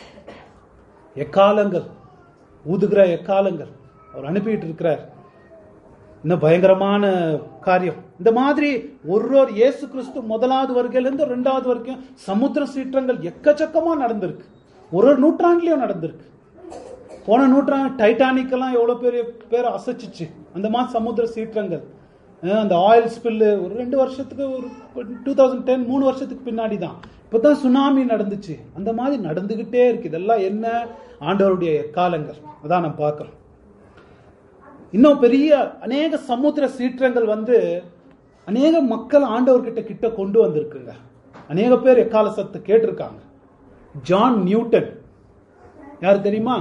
எக்காலங்கள் ஊதுகிற எக்காலங்கள் அவர் அனுப்பிட்டு இருக்கிறார் இன்னும் பயங்கரமான காரியம் இந்த மாதிரி ஒரு ஒரு இயேசு கிறிஸ்து முதலாவது வருகையிலிருந்து ரெண்டாவது வரைக்கும் சமுத்திர சீற்றங்கள் எக்கச்சக்கமா நடந்திருக்கு ஒரு ஒரு நூற்றாண்டுலயும் நடந்திருக்கு போன நூற்றாண்டு டைட்டானிக் எல்லாம் எவ்வளவு பெரிய பேர் அசைச்சிச்சு அந்த மாதிரி சமுத்திர சீற்றங்கள் அஹ் அந்த ஆயில் ஸ்பில்லு ஒரு ரெண்டு வருஷத்துக்கு ஒரு டூ தௌசண்ட் டென் மூணு வருஷத்துக்கு பின்னாடி தான் இப்பதான் சுனாமி நடந்துச்சு அந்த மாதிரி நடந்துகிட்டே இருக்கு இதெல்லாம் என்ன ஆண்டவருடைய காலங்கள் அதான் நம்ம பார்க்கிறோம் இன்னும் பெரிய அநேக சமுத்திர சீற்றங்கள் வந்து அநேக மக்கள் ஆண்டவர்கிட்ட கிட்ட கொண்டு வந்திருக்குங்க அநேக பேர் எக்கால சத்து கேட்டிருக்காங்க ஜான் நியூட்டன் யார் தெரியுமா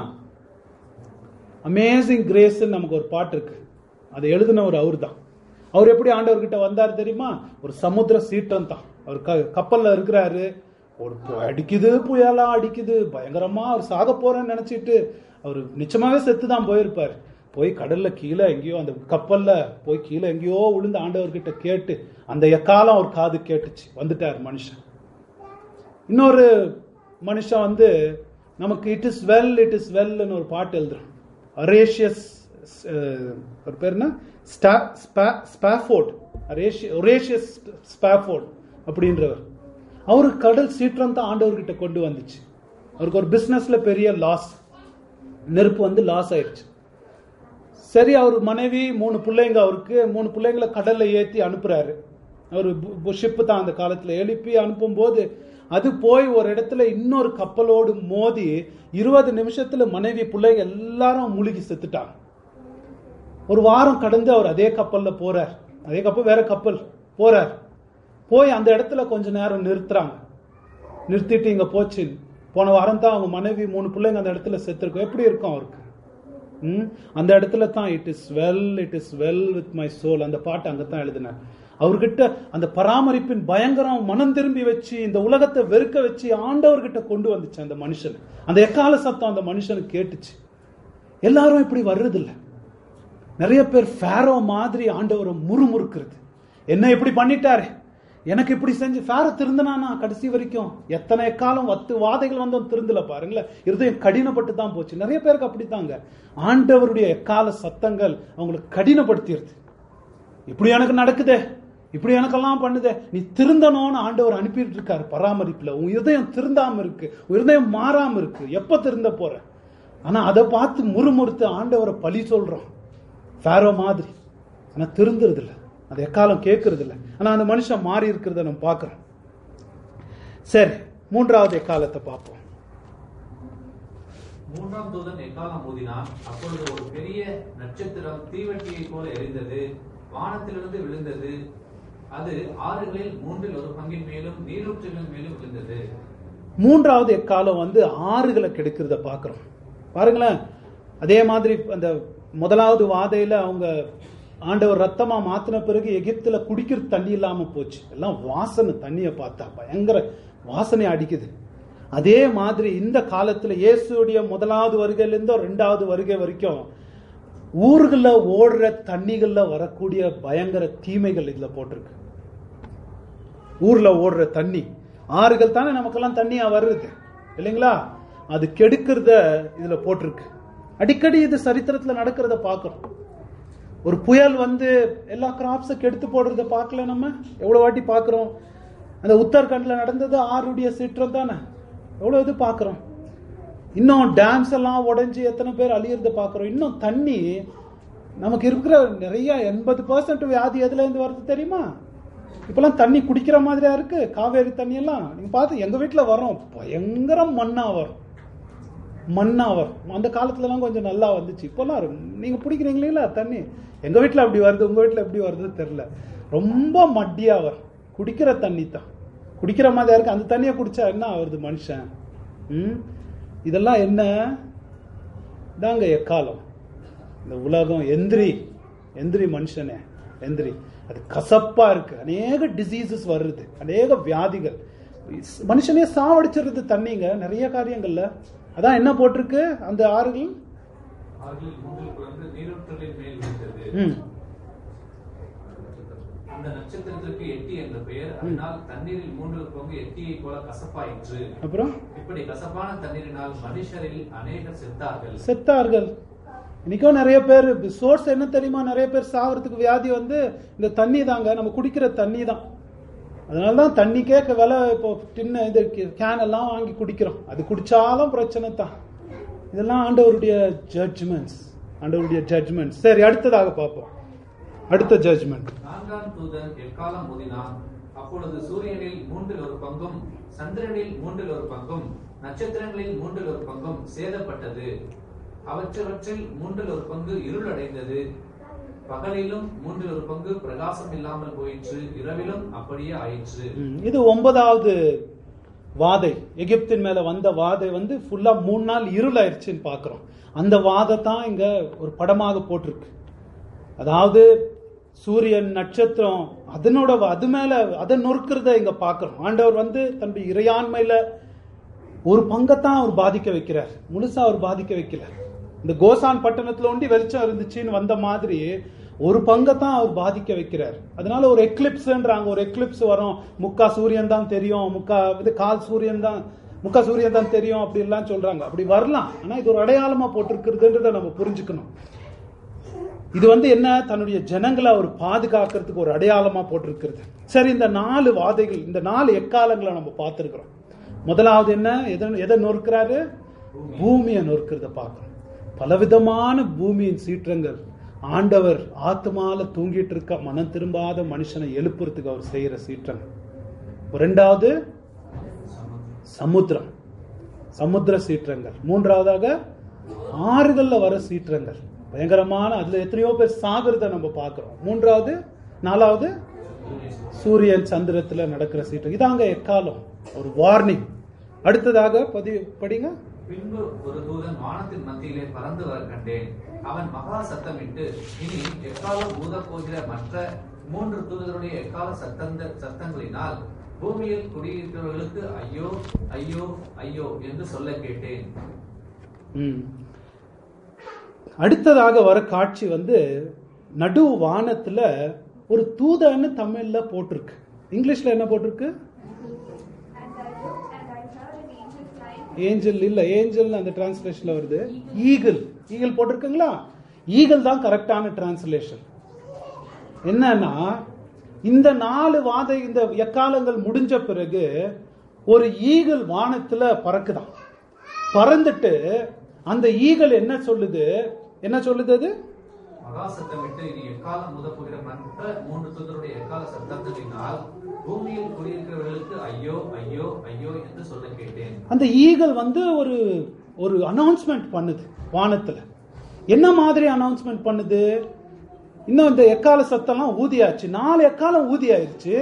அமேசிங் கிரேஸ் நமக்கு ஒரு பாட்டு இருக்கு அதை எழுதினவர் அவர் தான் அவர் எப்படி ஆண்டவர்கிட்ட வந்தார் தெரியுமா ஒரு சமுத்திர சீற்றம் தான் அவர் க- கப்பல்ல இருக்கிறாரு ஒரு பு- அடிக்குது புயலா அடிக்குது பயங்கரமா அவர் சாக போறேன்னு நினைச்சிட்டு அவர் நிச்சயமாவே செத்து தான் போயிருப்பார் போய் கடல்ல கீழே எங்கேயோ அந்த கப்பல்ல போய் கீழே எங்கேயோ விழுந்து ஆண்டவர்கிட்ட கேட்டு அந்த எக்காலம் அவர் காது கேட்டுச்சு வந்துட்டார் மனுஷன் இன்னொரு மனுஷன் வந்து நமக்கு it is well it is வெல்னு ஒரு பாட்டு எழுதுறோம் அரேஷியஸ் ஒரு பேர் என்ன ஸ்டா- ஸ்பா- ஸ்பாஃபோர்ட் அரேஷி- ஒரேஷியஸ் ஸ்பாஃபோர்ட் அப்படின்றவர் அவரு கடல் சீற்றம் தான் ஆண்டவர்கிட்ட கொண்டு வந்துச்சு அவருக்கு ஒரு பிசினஸ்ல பெரிய லாஸ் நெருப்பு வந்து லாஸ் ஆயிடுச்சு சரி அவர் மனைவி மூணு பிள்ளைங்க அவருக்கு மூணு பிள்ளைங்களை கடல்ல ஏத்தி அனுப்புறாரு அவர் ஷிப்பு தான் அந்த காலத்துல எழுப்பி அனுப்பும்போது அது போய் ஒரு இடத்துல இன்னொரு கப்பலோடு மோதி இருபது நிமிஷத்துல மனைவி பிள்ளைங்க எல்லாரும் முழுகி செத்துட்டாங்க ஒரு வாரம் கடந்து அவர் அதே கப்பல்ல போறார் அதே கப்பல் வேற கப்பல் போறார் போய் அந்த இடத்துல கொஞ்ச நேரம் நிறுத்துறாங்க நிறுத்திட்டு இங்க போச்சு போன வாரம் தான் அவங்க மனைவி மூணு பிள்ளைங்க அந்த இடத்துல செத்துருக்கும் எப்படி இருக்கும் அவருக்கு ம்? அந்த இடத்துல தான் it is well it is well with my soul அந்த பாட்டு அங்க தான் எழுதினார் அவர்கிட்ட அந்த பராமரிப்பின் பயங்கரம் மனம் திரும்பி வச்சு இந்த உலகத்தை வெறுக்க வச்சு ஆண்டவர்கிட்ட கொண்டு வந்துச்சு அந்த மனுஷன் அந்த எக்கால சத்தம் அந்த மனுஷனுக்கு கேட்டுச்சு எல்லாரும் இப்படி வர்றதில்ல நிறைய பேர் ஃபேரோ மாதிரி ஆண்டவரை முறுமுறுக்கிறது என்ன இப்படி பண்ணிட்டாரு எனக்கு இப்படி செஞ்சு ஃபேரோ திருந்தனானா கடைசி வரைக்கும் எத்தனை காலம் வத்து வாதைகள் வந்தும் திருந்தல பாருங்களேன் இருதயம் கடினப்பட்டு தான் போச்சு நிறைய பேருக்கு அப்படித்தாங்க ஆண்டவருடைய எக்கால சத்தங்கள் அவங்களுக்கு கடினப்படுத்திடுது இப்படி எனக்கு நடக்குதே இப்படி எனக்கெல்லாம் பண்ணுதே நீ திருந்தணும்னு ஆண்டவர் அனுப்பிட்டு இருக்காரு பராமரிப்புல உன் இருதயம் திருந்தாம இருக்கு உன் இருதயம் மாறாம இருக்கு எப்ப திருந்த போற ஆனா அதை பார்த்து முறுமுறுத்து ஆண்டவரை பழி சொல்றோம் ஃபேரோ மாதிரி ஆனா திருந்துறது இல்ல அது எக்காலம் கேட்கறது இல்ல ஆனா அந்த மனுஷன் மாறி இருக்கிறத நம்ம பார்க்கிறோம் சரி மூன்றாவது எக்காலத்தை பார்ப்போம் மூன்றாம் தூதன் எக்காலம் ஊதினான் அப்பொழுது ஒரு பெரிய நட்சத்திரம் தீவட்டியைப் போல எரிந்தது வானத்திலிருந்து விழுந்தது அது ஆறுகளில் மூன்றில் ஒரு பங்கின் மேலும் நீரூற்றுகளின் மேலும் விழுந்தது மூன்றாவது எக்காலம் வந்து ஆறுகளை கெடுக்கிறத பார்க்கிறோம் பாருங்களேன் அதே மாதிரி அந்த முதலாவது வாதையில அவங்க ஆண்டவர் ரத்தமா மாத்தின பிறகு எகிப்துல குடிக்கிற தண்ணி இல்லாம போச்சு எல்லாம் வாசனை தண்ணியை பார்த்தா பயங்கர வாசனை அடிக்குது அதே மாதிரி இந்த காலத்துல இயேசுடைய முதலாவது வருகையிலிருந்தோ ரெண்டாவது வருகை வரைக்கும் ஊர்கள்ல ஓடுற தண்ணிகள்ல வரக்கூடிய பயங்கர தீமைகள் இதுல போட்டிருக்கு ஊர்ல ஓடுற தண்ணி ஆறுகள் தானே நமக்கெல்லாம் தண்ணியா வருது இல்லைங்களா அது கெடுக்கிறத இதுல போட்டிருக்கு அடிக்கடி இது சரித்திரத்துல நடக்கிறத பார்க்கிறோம் ஒரு புயல் வந்து எல்லா கிராப்ஸை கெடுத்து போடுறத பார்க்கல நம்ம எவ்வளவு வாட்டி பார்க்கிறோம் அந்த உத்தரகண்ட்ல நடந்தது ஆறுடைய சீற்றம் தானே எவ்வளவு இது பார்க்கிறோம் இன்னும் டேம்ஸ் எல்லாம் உடைஞ்சு எத்தனை பேர் அழியறத பாக்குறோம் இன்னும் தண்ணி நமக்கு இருக்கிற நிறைய எண்பது பர்சன்ட் வியாதி எதுல இருந்து வருது தெரியுமா இப்பெல்லாம் தண்ணி குடிக்கிற மாதிரியா இருக்கு காவேரி தண்ணி எல்லாம் நீங்க பார்த்து எங்க வீட்டுல வரோம் பயங்கர மண்ணா வரும் மண்ணா வரும் அந்த காலத்துல எல்லாம் கொஞ்சம் நல்லா வந்துச்சு இப்பெல்லாம் ரொம்ப- நீங்க பிடிக்கிறீங்களா தண்ணி எங்க வீட்டுல அப்படி வருது உங்க வீட்டுல எப்படி வருது தெரியல ரொம்ப மட்டியா வரும் குடிக்கிற தண்ணி தான் குடிக்கிற மாதிரியா இருக்கு அந்த தண்ணியை குடிச்சா என்ன ஆகுறது மனுஷன் ம் இதெல்லாம் என்ன தாங்க எக்காலம் இந்த உலகம் எந்திரி எந்திரி மனுஷனே எந்திரி அது கசப்பா இருக்கு அநேக டிசீசஸ் வருது அநேக வியாதிகள் மனுஷனே சாவடிச்சிருது தண்ணிங்க நிறைய காரியங்கள்ல அதான் என்ன போட்டிருக்கு அந்த ஆறுகள் அவர்களில் மூன்றில் பிறந்து நீரூற்றுகளின் மேல் விழுந்தது ம் அந்த நட்சத்திரத்திற்கு எட்டி என்ற பெயர் அதனால் தண்ணீரில் மூன்றில் பங்கு எட்டியை போல கசப்பாயிற்று அப்புறம் இப்படி கசப்பான தண்ணீரினால் மனுஷரில் அநேகர் செத்தார்கள் செத்தார்கள் இன்னைக்கும் நிறைய பேர் சோர்ஸ் என்ன தெரியுமா நிறைய பேர் சாவறதுக்கு வியாதி வந்து இந்த தண்ணி தாங்க நம்ம குடிக்கிற தண்ணி தான் அதனால தான் தண்ணிக்கே க- விலை இப்போ டின்னு இது கேன் எல்லாம் வாங்கி குடிக்கிறோம் அது குடிச்சாலும் பிரச்சனை தான் இதெல்லாம் ஆண்டவருடைய ஜட்ஜ்மெண்ட்ஸ் ஆண்டவருடைய ஜட்ஜ்மெண்ட்ஸ் சரி அடுத்ததாக பார்ப்போம் அடுத்த ஜட்ஜ்மெண்ட் நான்காம் தூதன் எக்காலம் ஊதினான் அப்பொழுது சூரியனில் மூன்றில் ஒரு பங்கும் சந்திரனில் மூன்றில் ஒரு பங்கும் நட்சத்திரங்களில் மூன்றில் ஒரு பங்கும் சேதப்பட்டது அவற்றவற்றில் மூன்றில் ஒரு பங்கு இருளடைந்தது பகலிலும் மூன்றில் ஒரு பங்கு பிரகாசம் இல்லாமல் போயிற்று இரவிலும் அப்படியே ஆயிற்று ம், இது ஒன்பதாவது வாதை எகிப்தின் மேல வந்த வாதை வந்து ஃபுல்லா மூணு நாள் இருளாயிருச்சுன்னு பாக்குறோம் அந்த வாதை தான் இங்க ஒரு படமாக போட்டிருக்கு அதாவது சூரியன் நட்சத்திரம் அதனோட வ- அது மேல அதை நொறுக்கிறத இங்க பாக்குறோம் ஆண்டவர் வந்து தன்னுடைய இறையாண்மையில ஒரு பங்கத்தான் அவர் பாதிக்க வைக்கிறார் முழுசா அவர் பாதிக்க வைக்கல இந்த கோசான் பட்டணத்துல ஒண்டி வெளிச்சம் இருந்துச்சுன்னு வந்த மாதிரி ஒரு பங்கத்தான் அவர் பாதிக்க வைக்கிறார் அதனால ஒரு எக்லிப்ஸ்ன்றாங்க ஒரு எக்லிப்ஸ் வரும் முக்கா சூரியன் தான் தெரியும் முக்கா இது கால் சூரியன் தான் முக்கா சூரியன் தான் தெரியும் அப்படி எல்லாம் சொல்றாங்க அப்படி வரலாம் ஆனா இது ஒரு அடையாளமா போட்டிருக்கிறதுன்றத நம்ம புரிஞ்சுக்கணும் இது வந்து என்ன தன்னுடைய ஜனங்களை அவர் பாதுகாக்கிறதுக்கு ஒரு அடையாளமா போட்டிருக்கிறது சரி இந்த நாலு வாதைகள் இந்த நாலு எக்காலங்களை நம்ம பார்த்திருக்கிறோம் முதலாவது என்ன எதை எதை நொறுக்கிறாரு பூமியை நொறுக்கிறத பார்க்கிறோம் பலவிதமான பூமியின் சீற்றங்கள் ஆண்டவர் ஆத்மால தூங்கிட்டு இருக்க மனம் திரும்பாத மனுஷனை எழுப்புறதுக்கு அவர் செய்யற சீற்றங்கள் ரெண்டாவது சமுத்திரம் சமுத்திர சீற்றங்கள் மூன்றாவதாக ஆறுகள்ல வர சீற்றங்கள் பயங்கரமான அதுல எத்தனையோ பேர் சாகிறத நம்ம பார்க்கிறோம் மூன்றாவது நாலாவது சூரியன் சந்திரத்துல நடக்கிற சீற்றம் இதாங்க எக்காலம் ஒரு வார்னிங் அடுத்ததாக பதி படிங்க பின்பு ஒரு தூதன் வானத்தின் மத்தியிலே பறந்து வர கண்டேன் அவன் மகா சத்தமிட்டு இனி எக்காலம் ஊதப் போகிற மற்ற மூன்று தூதருடைய எக்கால சத்தந்த சத்தங்களினால் பூமியில் குடியிருக்கிறவர்களுக்கு ஐயோ ஐயோ ஐயோ என்று சொல்ல கேட்டேன் ம். அடுத்ததாக வர காட்சி வந்து நடு வானத்துல ஒரு தூதன்னு தமிழ்ல போட்டிருக்கு இங்கிலீஷ்ல என்ன போட்டிருக்கு And I looked and I heard an angel flying angel இல்ல ஏஞ்சல் அந்த டிரான்ஸ்லேஷன்ல வருது ஈகிள் ஈகிள் போட்டிருக்குங்களா ஈகிள் தான் கரெக்டான டிரான்ஸ்லேஷன் என்னன்னா இந்த நாலு வாதை இந்த எக்காலங்கள் முடிஞ்ச பிறகு ஒரு ஈகிள் வானத்துல பறக்குதாம் பறந்துட்டு அந்த ஈகிள் என்ன சொல்லுது என்ன சொல்லுது அது மகா சத்தமிட்டு இனி எக்காலம் ஊதப் போகிற மற்ற மூன்று தூதருடைய எக்கால சத்தங்களினால் பூமியில் குடியிருக்கிறவர்களுக்கு ஐயோ ஐயோ ஐயோ என்று சொல்ல கேட்டேன் அந்த ஈகிள் வந்து ஒரு ஒரு அனௌன்ஸ்மெண்ட் பண்ணுது வானத்துல என்ன மாதிரி அனௌன்ஸ்மெண்ட் பண்ணுது இன்னும் இந்த எக்கால சத்தம்லாம் ஊதியாச்சு நாலு எக்காலம் ஊதி ஆயிருச்சு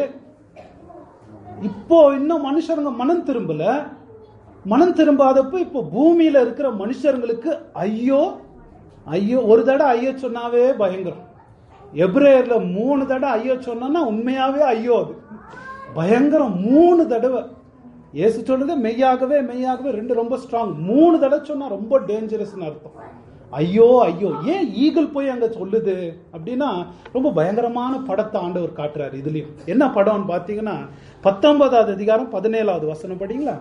இப்போ இன்னும் மனுஷருங்க மனம் திரும்பல மனம் திரும்பாதப்போ இப்போ பூமியில இருக்கிற மனுஷர்களுக்கு ஐயோ ஐயோ ஒரு தடவை ஐயோ சொன்னாவே பயங்கரம் எப்ரேயர்ல மூணு தடவை ஐயோ சொன்னா உண்மையாவே ஐயோ அது பயங்கரம் மூணு தடவை இயேசு சொல்றது மெய்யாகவே மெய்யாகவே ரெண்டு ரொம்ப ஸ்ட்ராங் மூணு தடவை சொன்னா ரொம்ப டேஞ்சரஸ்னு அர்த்தம் ஐயோ ஐயோ ஏன் ஈகிள் போய் அங்க சொல்லுது அப்படின்னா ரொம்ப பயங்கரமான படத்தை ஆண்டவர் காட்டுறாரு இதுலயும் என்ன படம்னு பாத்தீங்கன்னா பத்தொன்பதாவது அதிகாரம் பதினேழாவது வசனம் படிங்களா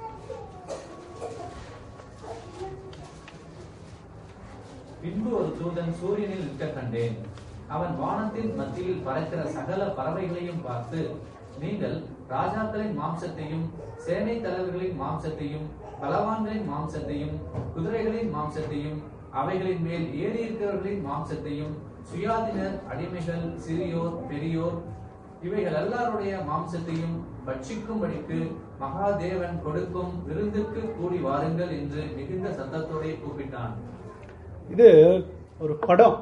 பின்பு ஒரு தூதன் சூரியனில் நிற்க கண்டேன் அவன் வானத்தின் மத்தியில் பறக்கிற சகல பறவைகளையும் பார்த்து நீங்கள் ராஜாக்களின் மாம்சத்தையும் சேனை தலைவர்களின் மாம்சத்தையும் பலவான்களின் மாம்சத்தையும் குதிரைகளின் மாம்சத்தையும் அவைகளின் மேல் ஏறி இருக்கிறவர்களின் மாம்சத்தையும் சுயாதீனர் அடிமைகள் சிறியோர் பெரியோர் இவைகள் எல்லாருடைய மாம்சத்தையும் பட்சிக்கும்படிக்கு மகாதேவன் கொடுக்கும் விருந்துக்கு கூடி வாருங்கள் என்று மிகுந்த சத்தத்தோடே கூப்பிட்டான் இது ஒரு படம்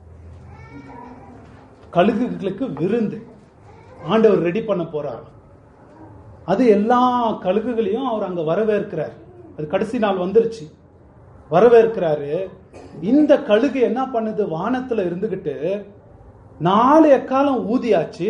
கழுகுகளுக்கு விருந்து ஆண்டவர் ரெடி பண்ண போறார் அது எல்லா கழுகுகளையும் அவர் அங்க வரவேற்கிறார் அது கடைசி நாள் வந்துருச்சு வரவேற்கிறாரு இந்த கழுகு என்ன பண்ணுது வானத்துல இருந்துகிட்டு நாலு எக்காலம் ஊதியாச்சு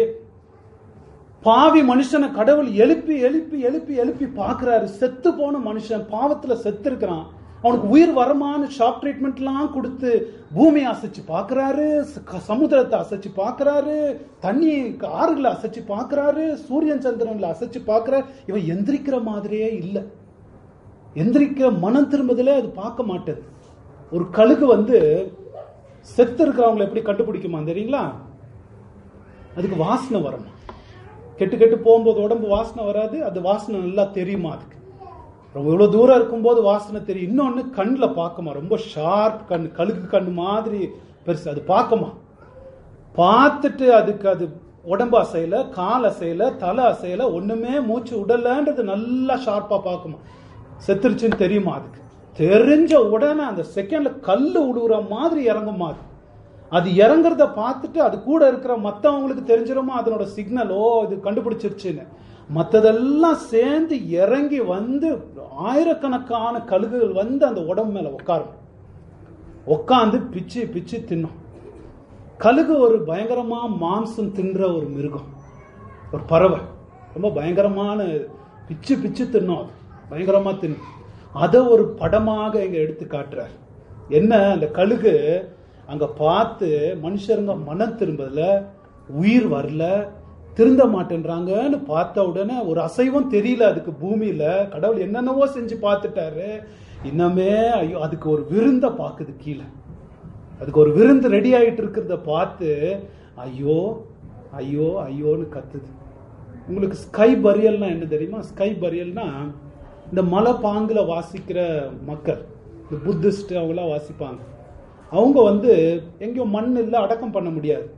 பாவி மனுஷனை கடவுள் எழுப்பி எழுப்பி எழுப்பி எழுப்பி பார்க்கறாரு செத்து போன மனுஷன் பாவத்துல செத்து இருக்கிறான் அவனுக்கு உயிர் வரமான ஷாக் ட்ரீட்மெண்ட்லாம் கொடுத்து பூமியை அசைச்சு பார்க்கறாரு ச- சமுத்திரத்தை அசைச்சு பார்க்கறாரு தண்ணி ஆறுகளை அசைச்சு பார்க்கறாரு சூரியன் சந்திரன்ல அசைச்சு பார்க்கறாரு இவன் எந்திரிக்கிற மாதிரியே இல்லை எந்திரிக்க மனம் திரும்புதலே அது பார்க்க மாட்டேது ஒரு கழுகு வந்து செத்து இருக்கிறவங்களை எப்படி கண்டுபிடிக்குமா தெரியுங்களா அதுக்கு வாசனை வரணும் கெட்டு கெட்டு போகும்போது உடம்பு வாசனை வராது அது வாசனை நல்லா தெரியுமா அதுக்கு ரொம்ப இவ்வளவு தூரம் இருக்கும்போது வாசனை தெரியும் இன்னொன்னு கண்ணில் பார்க்குமா ரொம்ப ஷார்ப் கண் கழுகு கண் மாதிரி பெருசு அது பார்க்குமா பார்த்துட்டு அதுக்கு அது உடம்பு அசையல கால் அசையல தலை அசையல ஒண்ணுமே மூச்சு விடலன்றது நல்லா ஷார்ப்பா பார்க்குமா செத்துருச்சுன்னு தெரியுமா அதுக்கு தெரிஞ்ச உடனே அந்த செகண்ட்ல கல்லு உடுற மாதிரி இறங்குமா அது அது இறங்குறத பார்த்துட்டு அது கூட இருக்கிற மத்தவங்களுக்கு தெரிஞ்சிருமா அதனோட சிக்னலோ இது கண்டுபிடிச்சிருச்சுன்னு மத்ததெல்லாம் சேர்ந்து இறங்கி வந்து ஆயிரக்கணக்கான கழுகுகள் வந்து அந்த உடம்பு மேல உட்காரும் உட்காந்து பிச்சு பிச்சு தின்னும் கழுகு ஒரு பயங்கரமா மாம்சம் தின்ற ஒரு மிருகம் ஒரு பறவை ரொம்ப பயங்கரமான பிச்சு பிச்சு தின்னும் அது பயங்கரமா தின்னும் அதை ஒரு படமாக இங்க எடுத்து காட்டுறார் என்ன அந்த கழுகு அங்க பார்த்து மனுஷருங்க மனம் திரும்பல உயிர் வரல திருந்த மாட்டேன்றாங்கன்னு பார்த்த உடனே ஒரு அசைவம் தெரியல அதுக்கு பூமியில கடவுள் என்னென்னவோ செஞ்சு பார்த்துட்டாரு இன்னமே ஐயோ அதுக்கு ஒரு விருந்த பாக்குது கீழே அதுக்கு ஒரு விருந்து ரெடி ஆயிட்டு இருக்கிறத பார்த்து ஐயோ ஐயோ ஐயோன்னு கத்துது உங்களுக்கு ஸ்கை பரியல்னா என்ன தெரியுமா ஸ்கை பரியல்னா இந்த மலை பாங்குல வாசிக்கிற மக்கள் இந்த புத்திஸ்ட் அவங்களாம் வாசிப்பாங்க அவங்க வந்து எங்கேயும் மண் இல்லை அடக்கம் பண்ண முடியாது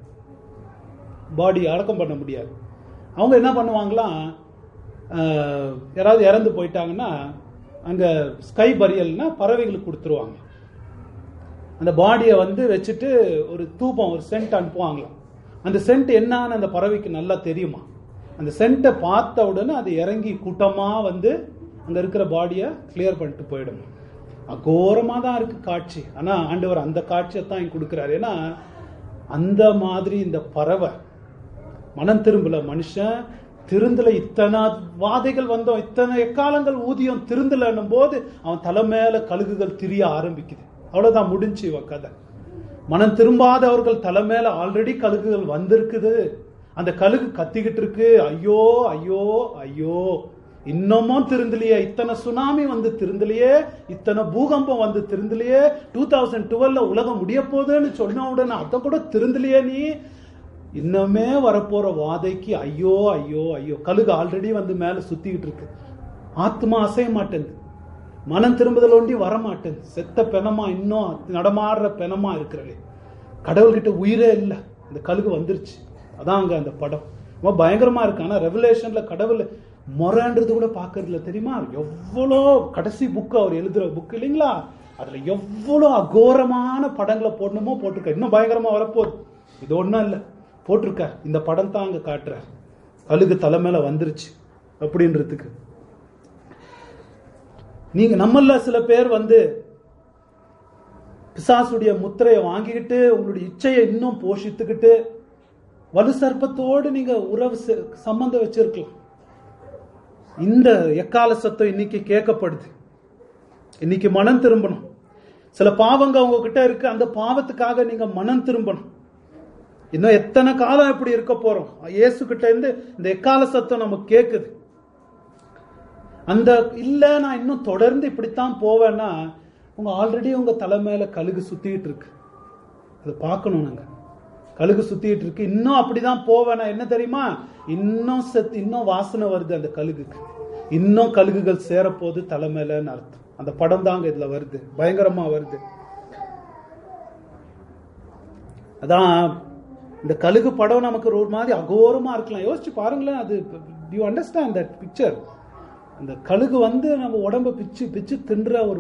பாடி அடக்கம் பண்ண முடியாது அவங்க என்ன பண்ணுவாங்களாம் ஆஹ், யாராவது இறந்து போயிட்டாங்கன்னா அங்க ஸ்கை பரியல்னா பறவைகளுக்கு கொடுத்துருவாங்க அந்த பாடியை வந்து வச்சுட்டு ஒரு தூபம் ஒரு சென்ட் அனுப்புவாங்களாம் அந்த சென்ட் என்னன்னு அந்த பறவைக்கு நல்லா தெரியுமா அந்த சென்ட்டை பார்த்த உடனே அது இறங்கி கூட்டமா வந்து அங்க இருக்கிற பாடியை கிளியர் பண்ணிட்டு போயிடும் அகோரமா தான் இருக்கு காட்சி ஆனா ஆண்டவர் அந்த காட்சியை தான் இங்க கொடுக்குறாரு ஏன்னா அந்த மாதிரி இந்த பறவை மனம் திரும்பல மனுஷன் திருந்தல இத்தனை வாதைகள் வந்தோம் இத்தனை எக்காலங்கள் ஊதியம் திருந்தலன்னும் போது அவன் தலை மேல கழுகுகள் திரிய ஆரம்பிக்குது அவ்வளவுதான் முடிஞ்சு இவன் கதை மனம் திரும்பாதவர்கள் தலை மேல ஆல்ரெடி கழுகுகள் வந்திருக்குது அந்த கழுகு கத்திக்கிட்டு இருக்கு ஐயோ ஐயோ ஐயோ இன்னமும் திருந்தலையே இத்தனை சுனாமி வந்து திருந்தலையே இத்தனை பூகம்பம் வந்து திருந்தலையே டூ தௌசண்ட் டுவெல்ல உலகம் முடிய போகுதுன்னு சொன்ன உடனே அதை கூட திருந்தலையே நீ இன்னமே வரப்போற வாதைக்கு ஐயோ ஐயோ ஐயோ கழுகு ஆல்ரெடி வந்து மேல சுத்திக்கிட்டு இருக்கு ஆத்மா அசைய மாட்டேங்குது மனம் திரும்புதல் ஒண்டி வர மாட்டேங்குது செத்த பெணமா இன்னும் நடமாடுற பெணமா இருக்கிறது கடவுள்கிட்ட உயிரே இல்லை இந்த கழுகு வந்துருச்சு அதான் அங்க அந்த படம் ரொம்ப பயங்கரமா இருக்கு ஆனா ரெவலேஷன்ல கடவுள் முறைன்றது கூட பாக்குறது இல்ல தெரியுமா எவ்வளோ கடைசி புக்கு அவர் எழுதுற புக் இல்லைங்களா அதுல எவ்வளோ அகோரமான படங்களை போடணுமோ போட்டிருக்காரு இன்னும் பயங்கரமா வரப்போகுது இது ஒண்ணும் இல்ல போட்டிருக்கார் இந்த படம் தான் அங்க காட்டுறார் கழுகு தலை மேல வந்துருச்சு அப்படின்றதுக்கு நீங்க நம்மள சில பேர் வந்து பிசாசுடைய முத்திரையை வாங்கிக்கிட்டு உங்களுடைய இச்சையை இன்னும் போஷித்துக்கிட்டு வலு சர்ப்பத்தோடு நீங்க உறவு செ- சம்பந்தம் வச்சிருக்கலாம் இந்த எக்கால சத்தம் இன்னைக்கு கேட்கப்படுது இன்னைக்கு மனம் திரும்பணும் சில பாவங்க உங்ககிட்ட இருக்கு அந்த பாவத்துக்காக நீங்க மனம் திரும்பணும் இன்னும் எத்தனை காலம் இப்படி இருக்க போறோம் இயேசு கிட்ட இருந்து இந்த எக்கால சத்தம் நமக்கு கேக்குது அந்த இல்ல நான் இன்னும் தொடர்ந்து இப்படித்தான் போவேன்னா உங்க ஆல்ரெடி உங்க தலை மேல கழுகு சுத்திட்டு இருக்கு அதை பார்க்கணும் நாங்க கழுகு சுத்திட்டு இருக்கு இன்னும் அப்படிதான் போவேனா என்ன தெரியுமா இன்னும் செத்து இன்னும் வாசனை வருது அந்த கழுகுக்கு இன்னும் கழுகுகள் சேரப்போது தலைமையிலன்னு அர்த்தம் அந்த படம் தாங்க இதுல வருது பயங்கரமா வருது அதான் இந்த கழுகு படம் நமக்கு ஒரு மாதிரி அகோரமா இருக்கலாம் யோசிச்சு பாருங்களேன் அது யூ அண்டர்ஸ்டாண்ட் தட் பிக்சர் அந்த கழுகு வந்து நம்ம உடம்ப பிச்சு பிச்சு தின்ற ஒரு